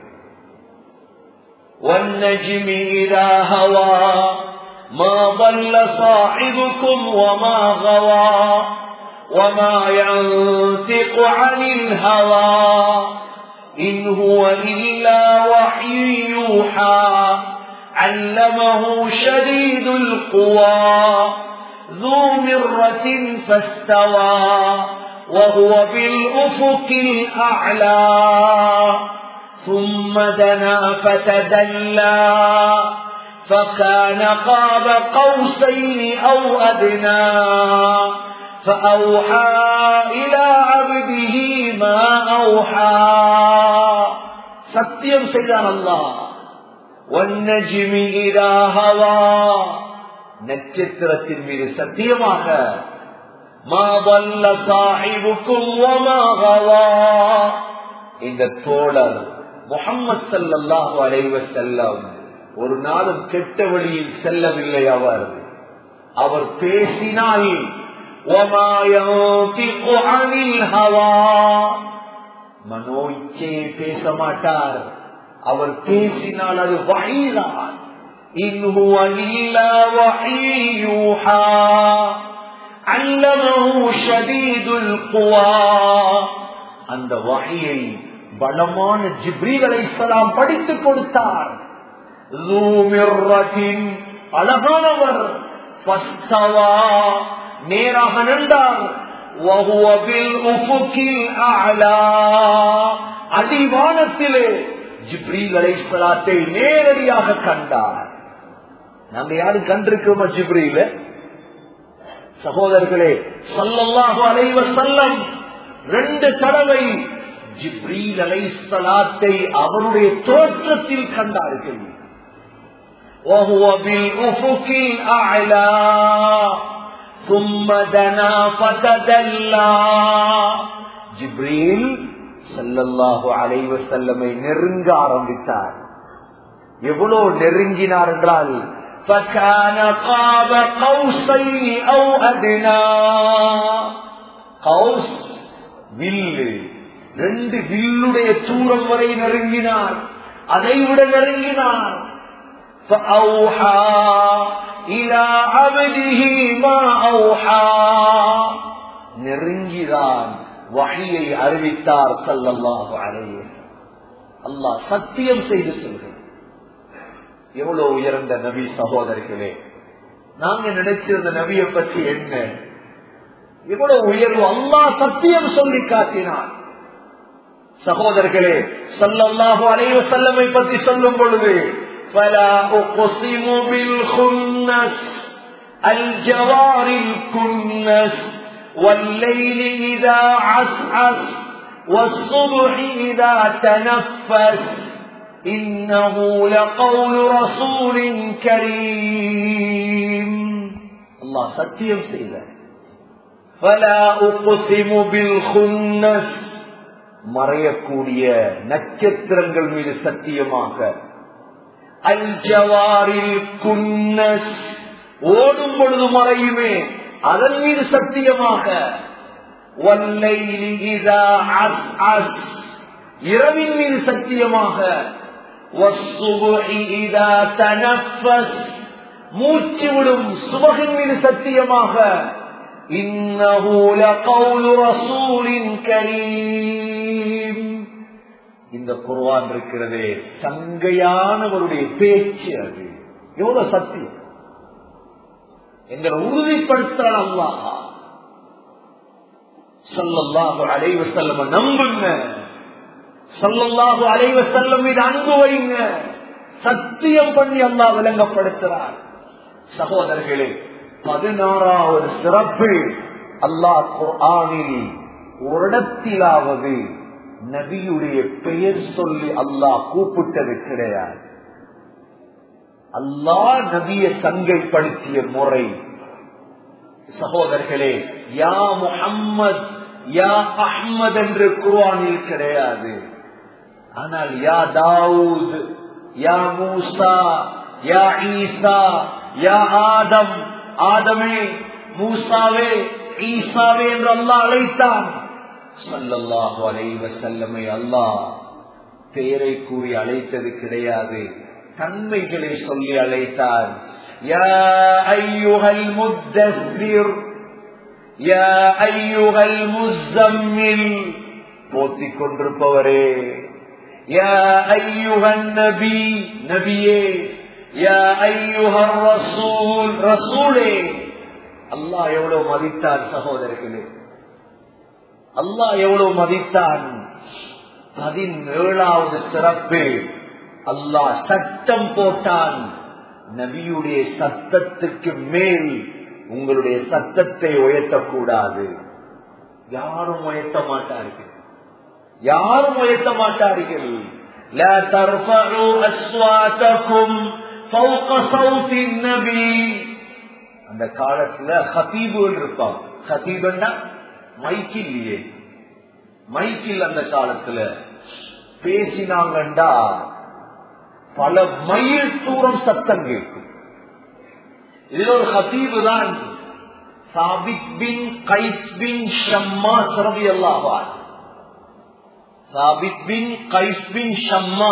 والنجم إذا هوى ما ضل صاحبكم وما غوى وما ينطق عن الهوى إن هو إلا وحي يوحى علمه شديد القوى ذو مرة فاستوى وهو بالأفق الأعلى ثم دنا فتدلى فكان قاب قوسين أو أدنى فأوحى إلى عبده ما أوحى சத்தியம் செய்தான் அல்லாஹ் والنجم إذا هوى நட்சத்திரத்தின் மீது சத்தியமாக ما ضل صاحبكم وما غوى இந்த தோழர் முகம்மது சல்லாஹு அலைவ செல்லம் ஒரு நாளும் கெட்ட வழியில் செல்லவில்லை அவர் அவர் பேசினால் மனோ இச்சையை பேச மாட்டார் அவர் பேசினால் அது வகைதான் அந்த வகையை பலமான ஜிப்ரீல் அலைசலாம் படித்துக் கொடுத்தார் அழகானவர் நேராக நின்றார் அடிவானத்திலே ஜிப்ரீல் அலைசலாத்தை நேரடியாக கண்டார் நாங்க யாரும் கண்டிருக்கோமா ஜிப்ரீல சகோதரர்களே சொல்லல்லாஹு அலைவ செல்லம் ரெண்டு தடவை ஜிப்ரீல் அலைசலாத்தை அவருடைய தோற்றத்தில் கண்டார்கள் وهو بالأفق الأعلى ثم دنا فتدلى ஜிப்ரீல் சல்லல்லாஹு அலைவ செல்லமை நெருங்க ஆரம்பித்தார் எவ்வளவு நெருங்கினார் என்றால் فكان قاب قوسين او ادنى قوس வில்லு ரெண்டு வில்லுடைய தூரம் வரை நெருங்கினார் அதை விட நெருங்கினார் فأوحى إلى عبده ما أوحى நெருங்கிதான் வகையை அறிவித்தார் சல்லல்லாஹு அலையே அல்லாஹ் சத்தியம் செய்து சொல்கிறேன் எவ்வளவு உயர்ந்த நபி சகோதரிகளே நாங்க நினைச்சிருந்த நபியை பற்றி என்ன எவ்வளவு உயர்வு அல்லாஹ் சத்தியம் சொல்லி காட்டினார் சகோதரர்களே சல்லல்லாஹு அலைவ செல்லமை பற்றி சொல்லும் பொழுது فلا أقسم بالخنس الجوار الكنس والليل إذا عسعس والصبح إذا تنفس إنه لقول رسول كريم الله சத்தியம் செய்த فلا أقسم بالخنس மறையக்கூடிய நட்சத்திரங்கள் மீது சத்தியமாக அல் ஜவாரில் குன்னஸ் ஓடும் பொழுது மறையுமே அதன் மீது சத்தியமாக வல்லைலி இதா அஸ் அஸ் இரவின் மீது சத்தியமாக வஸ்ஸுபுஹி இதா தனஃபஸ் மூச்சு விடும் சுபகின் மீது சத்தியமாக இன்னஹு லகவுலு ரசூலின் கரீம் இந்த குர்ஆன் இருக்கிறதே சங்கையானவருடைய பேச்சு அது எவ்வளவு சத்தியம் எங்களை உறுதிப்படுத்துறான் அல்லாஹ் சல்லல்லாஹு அலைவ செல்லம நம்புங்க சல்லல்லாஹு அலைவ செல்லம் மீது அன்பு வைங்க சத்தியம் பண்ணி அல்லாஹ் விளங்கப்படுத்துறார் சகோதரர்களே பதினாறாவது சிறப்பு அல்லாஹ் குர்ஆனில் ஒரு இடத்திலாவது நபியுடைய பெயர் சொல்லி அல்லாஹ் கூப்பிட்டது கிடையாது அல்லாஹ் நபிய சங்கைப்படுத்திய முறை சகோதரர்களே யா முஹம்மத் யா அஹ்மத் என்று குர்ஆனில் கிடையாது ஆனால் யா தாவூத் யா மூசா யா ஈசா யா ஆதம் ஆதமே மூசாவே ஈசாவே என்று அல்லாஹ் அழைத்தான் சல்லல்லாஹு அலைவ செல்லமை அல்லாஹ் பெயரை கூறி அழைத்தது கிடையாது தன்மைகளை சொல்லி அழைத்தார் யா ஐயுகல் முத்தஸ்திர் யா ஐயுகல் முஸ்ஸம்மில் போத்திக் கொண்டிருப்பவரே யா ஐயுகன் நபி நபியே யா ஐயுகர் ரசூல் ரசூலே அல்லாஹ் எவ்வளவு மதித்தார் சகோதரர்களே அல்லாஹ் எவ்வளவு மதித்தான் பதினேழாவது சிறப்பு அல்லாஹ் சட்டம் போட்டான் நபியுடைய சத்தத்துக்கு மேல் உங்களுடைய சத்தத்தை உயர்த்தக்கூடாது யாரும் உயர்த்த மாட்டார்கள் யாரும் உயர்த்த மாட்டார்கள் لا ترفعوا أصواتكم فوق صوت النبي அந்த காலத்துல ஹபீபுகள் இருப்பான் ஹபீபன்னா மைக் இல்லையே மைக்கில் அந்த காலத்துல பேசினாங்கண்டா பல மைல் தூரம் சத்தம் கேட்கும் இதுல ஒரு ஹபீபு தான் சாபிக் பின் கைஸ் பின் ஷம்மா சிறவி அல்லாவார் சாபிக் பின் கைஸ் பின் ஷம்மா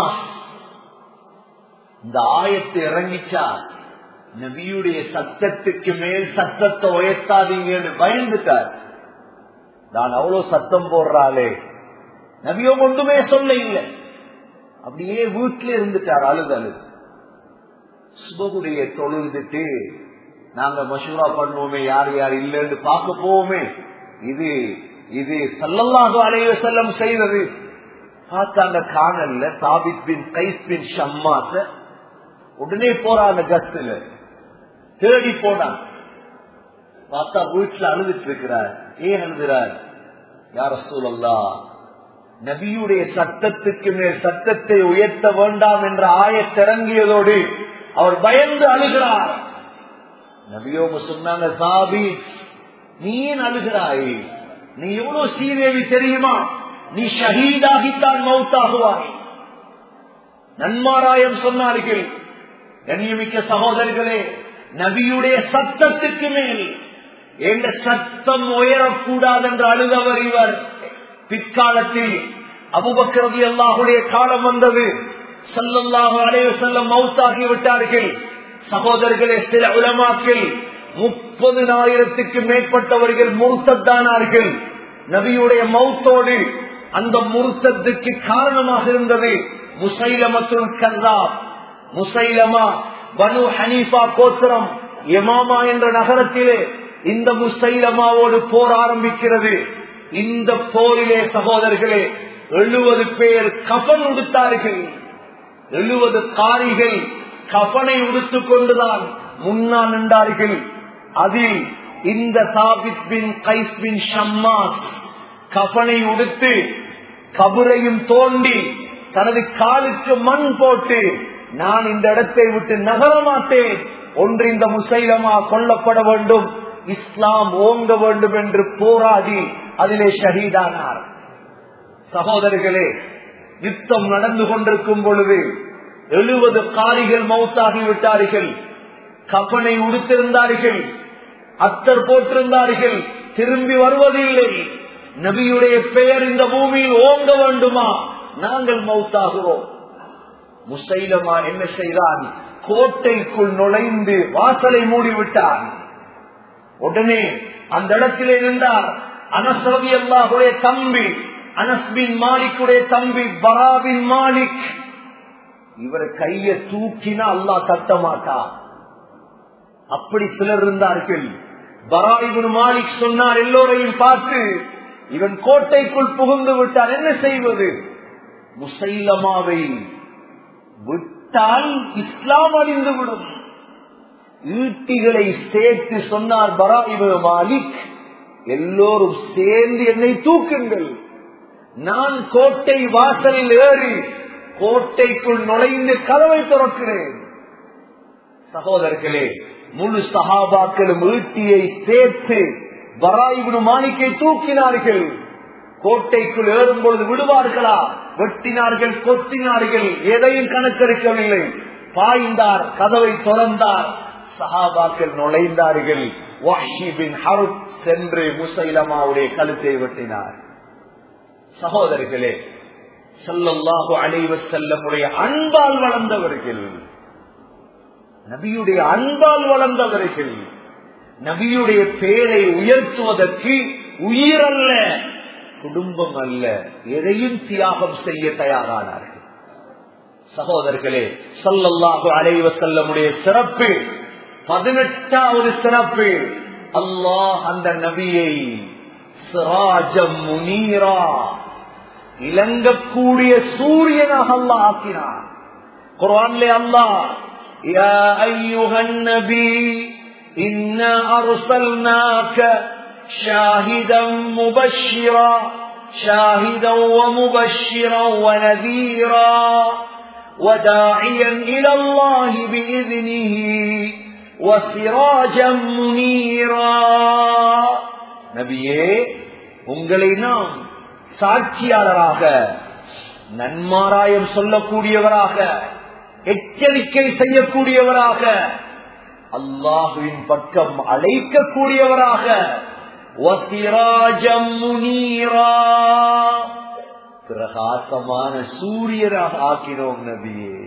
இந்த ஆயத்தை இறங்கிச்சா நபியுடைய சத்தத்துக்கு மேல் சத்தத்தை உயர்த்தாதீங்கன்னு பயந்துட்டார் நான் அவ்வளவு சத்தம் போடுறாளே நபியோ ஒன்றுமே சொல்ல இல்லை அப்படியே வீட்டில இருந்துட்டார் அழுது அழுது சுபகுடைய தொழுதுட்டு நாங்க மசூரா பண்ணுவோமே யார் யார் இல்லைன்னு பார்க்க போவோமே இது இது சல்லல்லாஹு அலைய செல்லம் செய்தது பார்த்தாங்க காணல்ல சாபித் பின் கைஸ் பின் ஷம்மாச உடனே போறாங்க கஸ்துல தேடி போனான் பார்த்தா வீட்டுல அழுதுட்டு இருக்கிறார் ஏன் அழுகிறார் யார சூழல்லா நபியுடைய சட்டத்துக்கு மேல் சட்டத்தை உயர்த்த வேண்டாம் என்ற ஆயத்திறங்கியதோடு அவர் பயந்து அழுகிறார் நபியோங்க சொன்னாங்க சாபி நீ ஏன் அழுகிறாய் நீ எவ்வளவு சீதேவி தெரியுமா நீ ஷஹீதாகித்தான் மௌத்தாகுவாய் நன்மாராயம் சொன்னார்கள் கண்ணியமிக்க சகோதரர்களே நபியுடைய சத்தத்துக்கு மேல் எந்த சத்தம் உயரக்கூடாது என்று அழுதவர் இவர் பிற்காலத்தில் அபுபக்ரதி அல்லாஹுடைய காலம் வந்தது சல்லல்லாஹு அலைய செல்லம் மவுத்தாகி விட்டார்கள் சகோதரர்களே சில உலமாக்கள் முப்பதினாயிரத்துக்கு மேற்பட்டவர்கள் முருத்தத்தானார்கள் நபியுடைய மௌத்தோடு அந்த முருத்தத்துக்கு காரணமாக இருந்தது முசைலமத்துல் கல்லாப் முசைலமா பனு ஹனீஃபா கோத்திரம் எமாமா என்ற நகரத்திலே இந்த முசைலமாவோடு போர் ஆரம்பிக்கிறது இந்த போரிலே சகோதரர்களே எழுபது பேர் கபன் உடுத்தார்கள் எழுபது காரிகள் கபனை உடுத்துக் கொண்டுதான் முன்னால் நின்றார்கள் அதில் இந்த சாபித் பின் கைஸ் பின் ஷம்மாஸ் கபனை உடுத்து கபுரையும் தோண்டி தனது காலுக்கு மண் போட்டு நான் இந்த இடத்தை விட்டு நகர மாட்டேன் ஒன்று இந்த முசைலமா கொல்லப்பட வேண்டும் இஸ்லாம் ஓங்க வேண்டும் என்று போராடி அதிலே ஷஹீதானார் சகோதரர்களே யுத்தம் நடந்து கொண்டிருக்கும் பொழுது எழுபது காரிகள் மௌத்தாகி விட்டார்கள் கப்பனை உடுத்திருந்தார்கள் அத்தர் போட்டிருந்தார்கள் திரும்பி வருவதில்லை நபியுடைய பெயர் இந்த பூமியில் ஓங்க வேண்டுமா நாங்கள் மௌத்தாகிறோம் முசைலமா என்ன செய்தான் கோட்டைக்குள் நுழைந்து வாசலை மூடிவிட்டான் உடனே அந்த இடத்திலே நின்றார் அனசரவி அல்லாஹுடைய தம்பி அனஸ்பின் மாலிக்குடைய தம்பி பராபின் மாலிக் இவர் கைய தூக்கினா அல்லாஹ் தட்ட மாட்டான் அப்படி சிலர் இருந்தார்கள் பராபின் மாலிக் சொன்னார் எல்லோரையும் பார்த்து இவன் கோட்டைக்குள் புகுந்து விட்டான் என்ன செய்வது முசைலமாவை விட்டால் இஸ்லாம் அழிந்து விடும் ஈட்டிகளை சேர்த்து சொன்னார் பராயிபு மாலிக் எல்லோரும் சேர்ந்து என்னை தூக்குங்கள் நான் கோட்டை வாசலில் ஏறி கோட்டைக்குள் நுழைந்து கதவை திறக்கிறேன் சகோதரர்களே முழு சகாபாக்களும் ஈட்டியை சேர்த்து பராயிபு மாலிக்கை தூக்கினார்கள் கோட்டைக்குள் ஏறும் பொழுது விடுவார்களா வெட்டினார்கள் கொத்தினார்கள் எதையும் கணக்கெடுக்கவில்லை பாய்ந்தார் கதவை திறந்தார் சஹாபாக்கள் நுழைந்தார்கள் சென்று முசைலமாவுடைய கழுத்தை வெட்டினார் சகோதரர்களே செல்லல்லாஹு அலைவ செல்லமுடைய அன்பால் வளர்ந்தவர்கள் நபியுடைய அன்பால் வளர்ந்தவர்கள் நபியுடைய பேரை உயர்த்துவதற்கு உயிரல்ல குடும்பம் அல்ல எதையும் தியாகம் செய்ய தயாரானார்கள் சகோதரர்களே சொல்லல்லாஹு அலைவ செல்லமுடைய சிறப்பு பதினெட்டாவது சிறப்பு அல்லாஹ் அந்த நபியை சிராஜம் முனீரா இலங்கக்கூடிய சூரியனாக அல்லாஹ் ஆக்கினார் குரான்லே அல்லாஹ் يا أيها النبي إنا أرسلناك شاهدا مبشرا شاهدا ومبشرا ونذيرا وداعيا إلى الله بإذنه وسراجا منيرا நபியே உங்களை நாம் சாட்சியாளராக நன்மாராயம் சொல்லக்கூடியவராக எச்சரிக்கை செய்யக்கூடியவராக அல்லாஹுவின் பக்கம் அழைக்கக்கூடியவராக வசிராஜம் முனீரா பிரகாசமான சூரியராக ஆக்கினோம் நபியே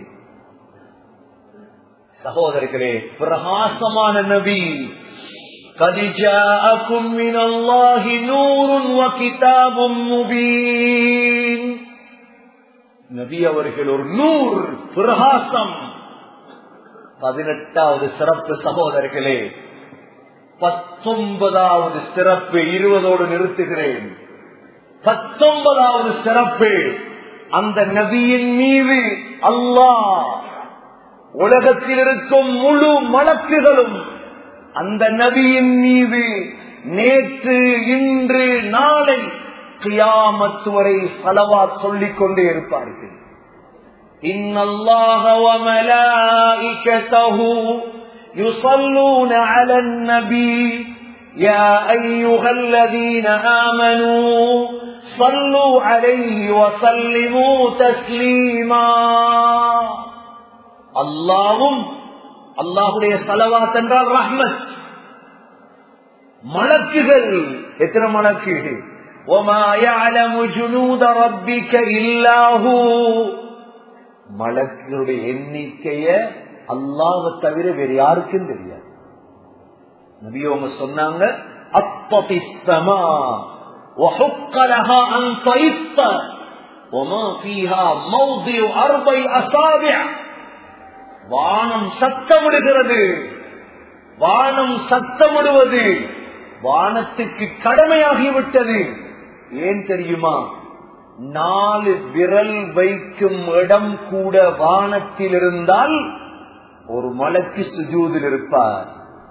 சகோதரர்களே பிரகாசமான நபி قد جاءكم من الله نور وكتاب مبين நபி அவர்கள் ஒரு நூர் பிரகாசம் பதினெட்டாவது சிறப்பு சகோதரர்களே பத்தொன்பதாவது சிறப்பு இருபதோடு நிறுத்துகிறேன் பத்தொன்பதாவது சிறப்பு அந்த நபியின் மீது அல்லாஹ் உலகத்தில் இருக்கும் முழு மலக்குகளும் அந்த நபியின் மீது நேற்று இன்று நாளை கியாமத்து வரை சலவா சொல்லிக் கொண்டே இருப்பார்கள் إن الله وملائكته يصلون على النبي يا أيها الذين آمنوا صلوا عليه وسلموا تسليما அல்லாவும் அல்லாஹுடைய சலவாத் என்றால் ரஹ்மத் மலக்குகள் எத்தனை மலக்கு وما يعلم جنود ربك إلا هو மலக்குடைய எண்ணிக்கைய அல்லாஹ தவிர வேற யாருக்கும் தெரியாது நபியவங்க சொன்னாங்க அத்தபிஸ்தமா وحق لها أن طيط وما فيها موضع أربع أصابع வானம் சத்தமிடுகிறது வானம் சத்தமிடுவது வானத்துக்கு கடமையாகிவிட்டது ஏன் தெரியுமா நாலு விரல் வைக்கும் இடம் கூட வானத்தில் இருந்தால் ஒரு மலக்கு சுஜூதில் இருப்பார்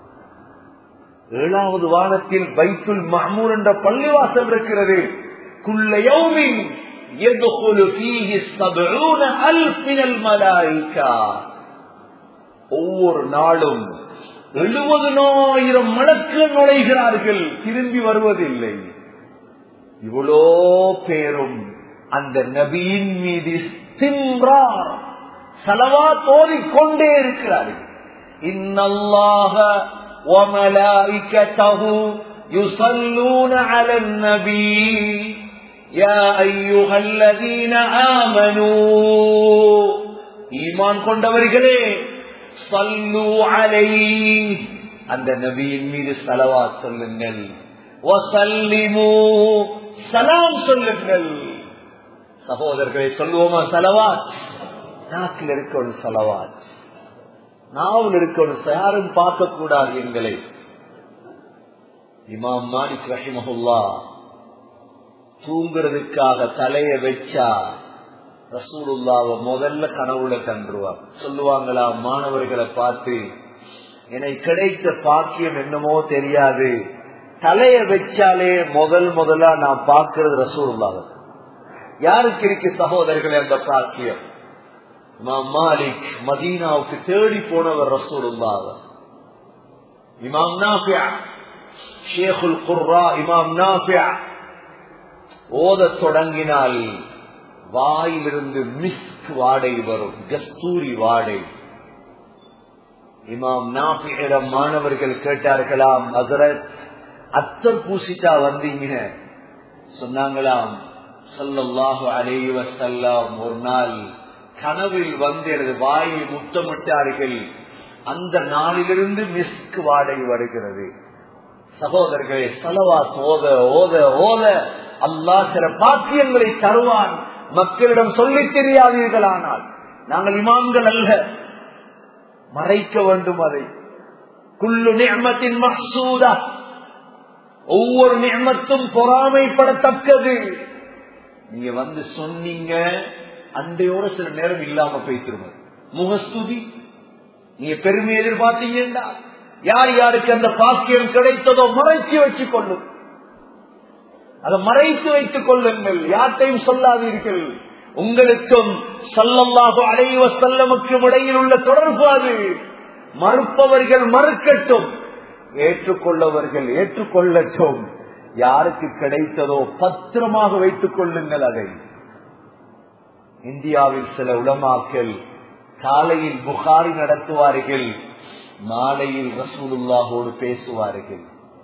ஏழாவது வானத்தில் பைத்துல் மஹமூர் என்ற பள்ளிவாசல் இருக்கிறது குள்ளையோமின் يدخل فيه السبعون ألف من الملائكة ஒவ்வொரு நாளும் எழுபதனாயிரம் மலக்கள் நுழைகிறார்கள் திரும்பி வருவதில்லை இவ்வளோ பேரும் அந்த நபியின் மீது தின்றார் சலவா தோறிக்கொண்டே இருக்கிறார்கள் இன்னல்லாக وملائكته يصلون على النبي يا أيها الذين آمنوا ஈமான் கொண்டவர்களே சல்லு அலை அந்த நபியின் மீது சலவா சொல்லுங்கள் வசல்லிமு சலாம் சொல்லுங்கள் சகோதரர்களை சொல்லுவோமா சலவாத் நாக்கில் இருக்க ஒரு சலவாத் நாவல் இருக்க ஒரு யாரும் பார்க்க கூடாது எங்களை இமாம் மாலிக் ரஹிமஹுல்லா தூங்குறதுக்காக தலைய வச்சா ரசூலுல்லாவ முதல்ல கனவுல கண்டுருவார் சொல்லுவாங்களா மாணவர்களை பார்த்து எனக்கு கிடைத்த பாக்கியம் என்னமோ தெரியாது தலைய வச்சாலே முதல் முதலா நான் பார்க்கிறது ரசூலுல்லாவ யாருக்கு இருக்கு சகோதரர்களே அந்த பாக்கியம் இமாம் மாலிக் மதீனாவுக்கு தேடி போனவர் ரசூலுல்லாவ இமாம் நாபியா ஷேகுல் குர்ரா இமாம் நாபியா ஓதத் தொடங்கினால் வாயிலிருந்து மிஸ்க் வாடை வரும் கஸ்தூரி வாடை இமாம் நாபியிடம் மாணவர்கள் கேட்டார்களாம் ஹசரத் அத்தர் பூசிட்டா வந்தீங்க சொன்னாங்களாம் சொல்லல்லாஹு அலைஹி வஸல்லம் ஒரு நாள் கனவில் வந்து எனது வாயை முத்தமிட்டார்கள் அந்த நாளிலிருந்து மிஸ்க் வாடை வருகிறது சகோதரர்களே சலவா ஓத ஓத ஓத அல்லாஹ் சில பாக்கியங்களை தருவான் மக்களிடம் சொல்லித் தெரியாதீர்களானால் நாங்கள் இமாம்கள் அல்ல மறைக்க வேண்டும் அதை குள்ளு நியமத்தின் மசூதா ஒவ்வொரு நியமத்தும் பொறாமைப்படத்தக்கது நீங்க வந்து சொன்னீங்க அண்டையோட சில நேரம் இல்லாம போய்த்திருவது முகஸ்துதி நீங்க பெருமை எதிர்பார்த்தீங்கன்னா யார் யாருக்கு அந்த பாக்கியம் கிடைத்ததோ மறைச்சு வச்சுக் கொள்ளும் அதை மறைத்து வைத்துக் கொள்ளுங்கள் யார்த்தையும் சொல்லாதீர்கள் உங்களுக்கும் சொல்லல்லாக அலைவ செல்லமுக்கும் இடையில் உள்ள தொடர்பு அது மறுப்பவர்கள் மறுக்கட்டும் ஏற்றுக்கொள்ளவர்கள் ஏற்றுக்கொள்ளட்டும் யாருக்கு கிடைத்ததோ பத்திரமாக வைத்துக் கொள்ளுங்கள் அதை இந்தியாவில் சில உலமாக்கள் காலையில் புகாரி நடத்துவார்கள் மாலையில் ரசூலுல்லாஹோடு பேசுவார்கள்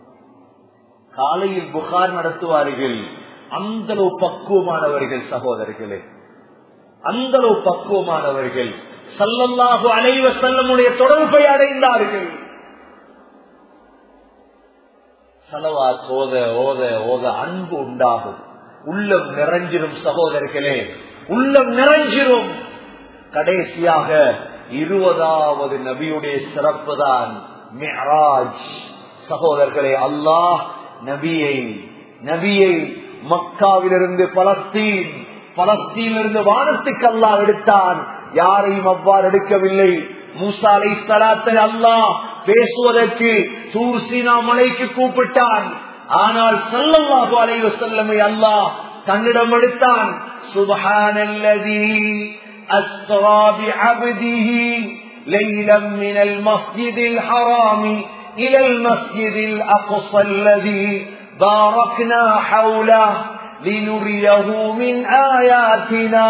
காலையில் புகார் நடத்துவார்கள் அந்த பக்குவமானவர்கள் சகோதரர்களே அந்த பக்குவமானவர்கள் சல்லல்லாஹு அலைவ செல்லமுடைய தொடர்பை அடைந்தார்கள் சலவா ஓத ஓத ஓத அன்பு உண்டாகும் உள்ளம் நிறைஞ்சிரும் சகோதரர்களே உள்ளம் நிறைஞ்சிரும் கடைசியாக இருபதாவது நபியுடைய சிறப்பு தான் மிஹராஜ் சகோதரர்களே அல்லாஹ் நபியை நபியை மக்காவிலிருந்து பலஸ்தீன் பலஸ்தீனிலிருந்து வானத்துக்கு அல்லாஹ் எடுத்தான் யாரையும் அவ்வாறு எடுக்கவில்லை மூசாலை ஸ்தலாத்தில் அல்லாஹ் பேசுவதற்கு சூர்சீனா மலைக்கு கூப்பிட்டான் ஆனால் சல்லல்லாஹு அலைவ செல்லமை அல்லாஹ் தன்னிடம் எடுத்தான் சுபஹானல்லதி أسرى بعبده ليلا من المسجد الحرام إلى المسجد الأقصى الذي باركنا حوله لنريه من آياتنا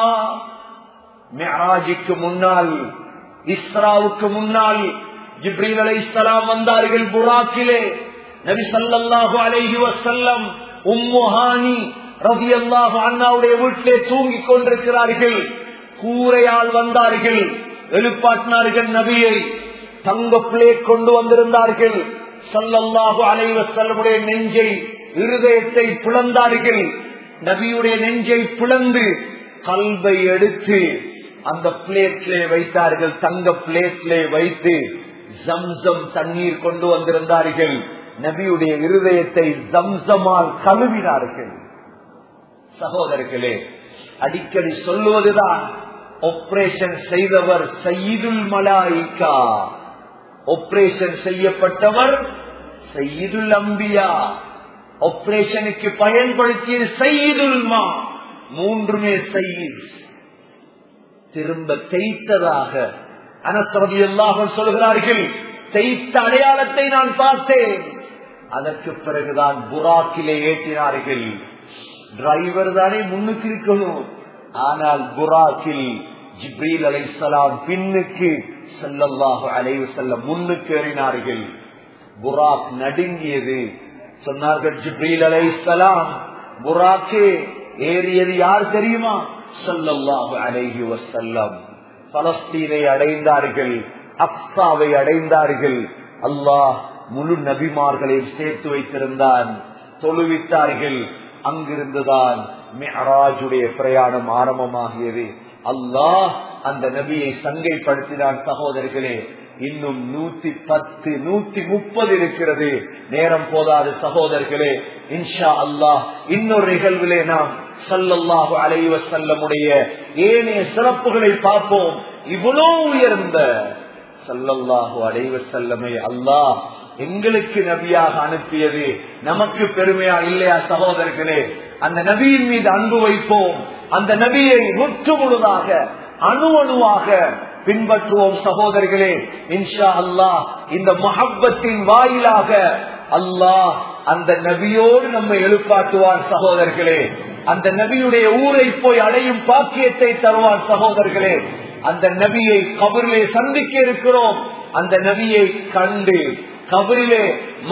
மிராஜிக்கு முன்னால் இஸ்ராவுக்கு முன்னால் ஜிப்ரீல் அலை இஸ்லாம் வந்தார்கள் புராக்கிலே நபி சல்லாஹு அலைஹி வசல்லம் உம்முஹானி ரவி அல்லாஹு அண்ணாவுடைய வீட்டிலே தூங்கிக் கொண்டிருக்கிறார்கள் கூரையால் வந்தார்கள் எழுப்பாட்டினார்கள் நபியை தங்க பிளேட் கொண்டு வந்திருந்தார்கள் சல்லல்லாஹு அலைவ செல்லமுடைய நெஞ்சை இருதயத்தை பிளந்தார்கள் நபியுடைய நெஞ்சை பிளந்து கல்வை எடுத்து அந்த பிளேட்லே வைத்தார்கள் தங்க பிளேட்லே வைத்து ஜம்சம் தண்ணீர் கொண்டு வந்திருந்தார்கள் நபியுடைய இருதயத்தை ஜம்சமால் கழுவினார்கள் சகோதரர்களே அடிக்கடி சொல்லுவதுதான் ஆபரேஷன் செய்தவர் சயீதுல் மலாய்கா ஆபரேஷன் செய்யப்பட்டவர் சயீதுல் அம்பியா ஆபரேஷனுக்கு பயன்படுத்திய சயீதுல் மா மூன்றுமே சையீத் திரும்ப தேய்த்ததாக அனசரதி எல்லாக சொல்கிறார்கள் தேய்த்த அடையாளத்தை நான் பார்த்தேன் அதற்கு பிறகுதான் புராக்கிலே ஏற்றினார்கள் டிரைவர் தானே முன்னுக்கு இருக்கணும் ஆனால் புராக்கில் ஜிப்ரீல் அலைசலாம் பின்னுக்கு செல்லல்லாக அலைவு செல்ல முன்னுக்கு ஏறினார்கள் புராக் நடுங்கியது சொன்னார்கள் ஜிப்ரீல் அலைசலாம் புராக்கே ஏறியது யார் தெரியுமா சல்லல்லாஹு அலைஹி வசல்லம் பலஸ்தீனை அடைந்தார்கள் அப்சாவை அடைந்தார்கள் அல்லாஹ் முழு நபிமார்களையும் சேர்த்து வைத்திருந்தான் தொழுவித்தார்கள் அங்கிருந்துதான் மெஹராஜுடைய பிரயாணம் ஆரம்பமாகியது அல்லாஹ் அந்த நபியை சங்கைப்படுத்தினான் சகோதரர்களே இன்னும் நூத்தி பத்து நூத்தி முப்பது இருக்கிறது நேரம் போதாது சகோதரர்களே இன்ஷா அல்லாஹ் இன்னொரு நிகழ்விலே நாம் சல்லல்லாஹு அலைவ செல்லமுடைய ஏனைய சிறப்புகளை பார்ப்போம் இவ்வளவு உயர்ந்த சல்லல்லாஹு அலைவ செல்லமை அல்லாஹ் எங்களுக்கு நபியாக அனுப்பியது நமக்கு பெருமையா இல்லையா சகோதரர்களே அந்த நபியின் மீது அன்பு வைப்போம் அந்த நபியை முற்று முழுதாக அணு அணுவாக பின்பற்றுவோம் சகோதரர்களே இன்ஷா அல்லாஹ் இந்த மஹப்பத்தின் வாயிலாக அல்லாஹ் அந்த நபியோடு நம்மை எழுப்பாட்டுவான் சகோதரர்களே அந்த நபியுடைய ஊரை போய் அடையும் பாக்கியத்தை தருவான் சகோதரர்களே அந்த நபியை கபரிலே சந்திக்க இருக்கிறோம் அந்த நபியை கண்டு கபரிலே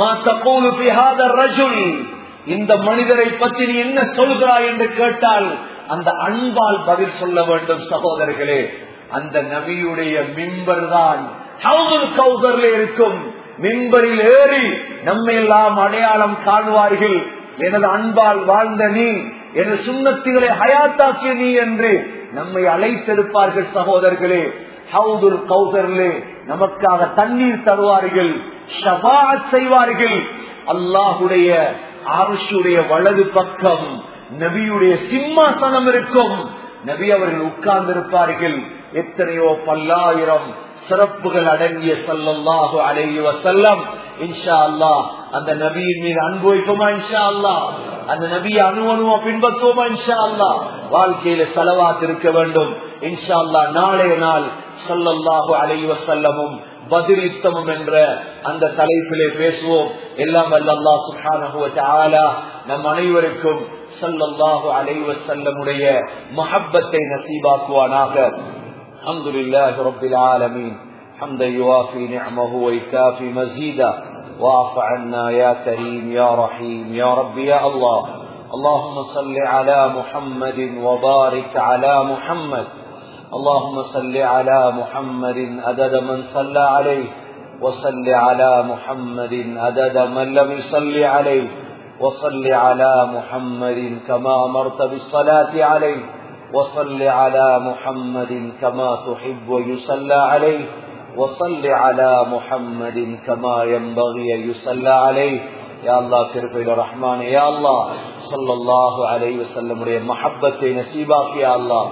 ரஜுல் இந்த மனிதரை பற்றி நீ என்ன சொல்கிறாய் என்று கேட்டால் அந்த அன்பால் பதில் சொல்ல வேண்டும் சகோதரர்களே அந்த நபியுடைய மிம்பர் தான் கௌசர்ல இருக்கும் மின்பரில் ஏறி நம்மை எல்லாம் அடையாளம் காணுவார்கள் எனது அன்பால் வாழ்ந்த நீ எனது சுண்ணத்துகளை ஹயாத்தாக்கிய நீ என்று நம்மை அழைத்திருப்பார்கள் சகோதரர்களே ஹவுதுல் கௌசர்லே நமக்காக தண்ணீர் தருவார்கள் ஷபாத் செய்வார்கள் அல்லாஹுடைய ஆருஷுடைய வலது பக்கம் நபியுடைய சிம்மாசனம் இருக்கும் நபி அவர்கள் உட்கார்ந்து இருப்பார்கள் எத்தனையோ பல்லாயிரம் சிறப்புகள் அடங்கிய சல்லல்லாஹு அலைஹி வசல்லம் இன்ஷா அல்லா அந்த நபியின் மீது அன்பு வைப்போமா இன்ஷா அல்லா அந்த நபியை அணு அணுவா பின்பற்றுவோமா இன்ஷா அல்லா வாழ்க்கையில செலவாத் இருக்க வேண்டும் இன்ஷா அல்லா நாளைய நாள் சல்லல்லாஹு அலைஹி வசல்லமும் பதில் யுத்தமும் என்ற அந்த தலைப்பிலே பேசுவோம் எல்லாம் அல்லா சுஹானஹுவ நம் அனைவருக்கும் சல்லல்லாஹு அலைஹி வசல்லமுடைய மஹப்பத்தை நசீபாக்குவானாக الحمد لله رب العالمين حمدا يوافي نعمه ويكافي مزيدا واعف عنا يا كريم يا رحيم يا رب يا الله اللهم صل على محمد وبارك على محمد اللهم صل على محمد عدد من صلى عليه وصل على محمد عدد من لم يصل عليه وصل على محمد كما امرت بالصلاه عليه وصل على محمد كما تحب ويصلى عليه وصل على محمد كما ينبغي أن يصلى عليه يا الله كرفي الرحمن يا الله صلى الله عليه وسلم محبة نسيبك يا الله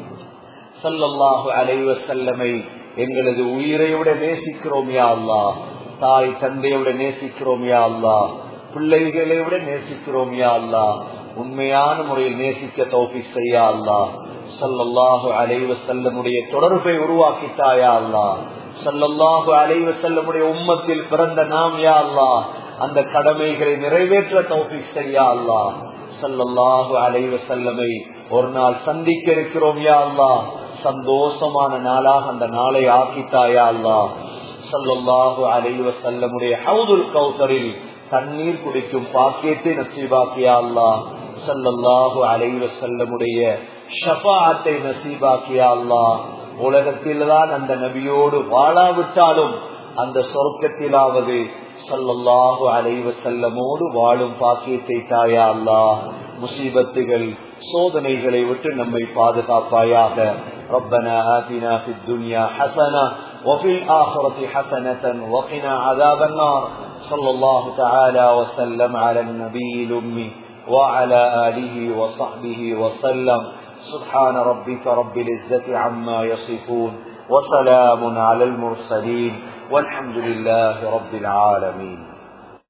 صلى الله عليه وسلم எங்களது உயிரை விட நேசிக்கிறோம் யா அல்லா தாய் தந்தையோட நேசிக்கிறோம் யா அல்லா பிள்ளைகளை விட நேசிக்கிறோம் யா அல்லா உண்மையான முறையில் நேசிக்க தௌபிக் செய்யா அல்லா சல்லல்லாஹு அலைவ செல்லமுடைய தொடர்பை உருவாக்கிட்டாயா அல்லா சல்லல்லாஹு அலைவ செல்லமுடைய உம்மத்தில் பிறந்த நாம் யா அல்லா அந்த கடமைகளை நிறைவேற்ற தௌபிக் செய்யா அல்லா சல்லல்லாஹு அலைவ செல்லமை ஒரு நாள் சந்திக்க இருக்கிறோம் யா அல்லா சந்தோஷமான நாளாக அந்த நாளை ஆக்கித்தாயா அல்லா சல்லல்லாஹு அலைவ செல்லமுடைய ஹவுதுல் கௌசரில் தண்ணீர் குடிக்கும் பாக்கியத்தை நசீபாக்கியா அல்லா சல்லல்லாஹு அலைவ செல்லமுடைய ஷபாத்தை நசீபாக்கியா அல்லா உலகத்தில்தான் அந்த நபியோடு வாழாவிட்டாலும் அந்த சொர்க்கத்திலாவது சல்லல்லாஹு அலைவ செல்லமோடு வாழும் பாக்கியத்தை தாயா அல்லா முசீபத்துகள் சோதனைகளை விட்டு நம்மை பாதுகாப்பாயாக ربنا آتنا في الدنيا حسنة وفي الآخرة حسنة وقنا عذاب النار صلى الله تعالى وسلم على النبي الأمي وعلى آله وصحبه وسلم سبحان ربك رب العزة عما يصفون وسلام على المرسلين والحمد لله رب العالمين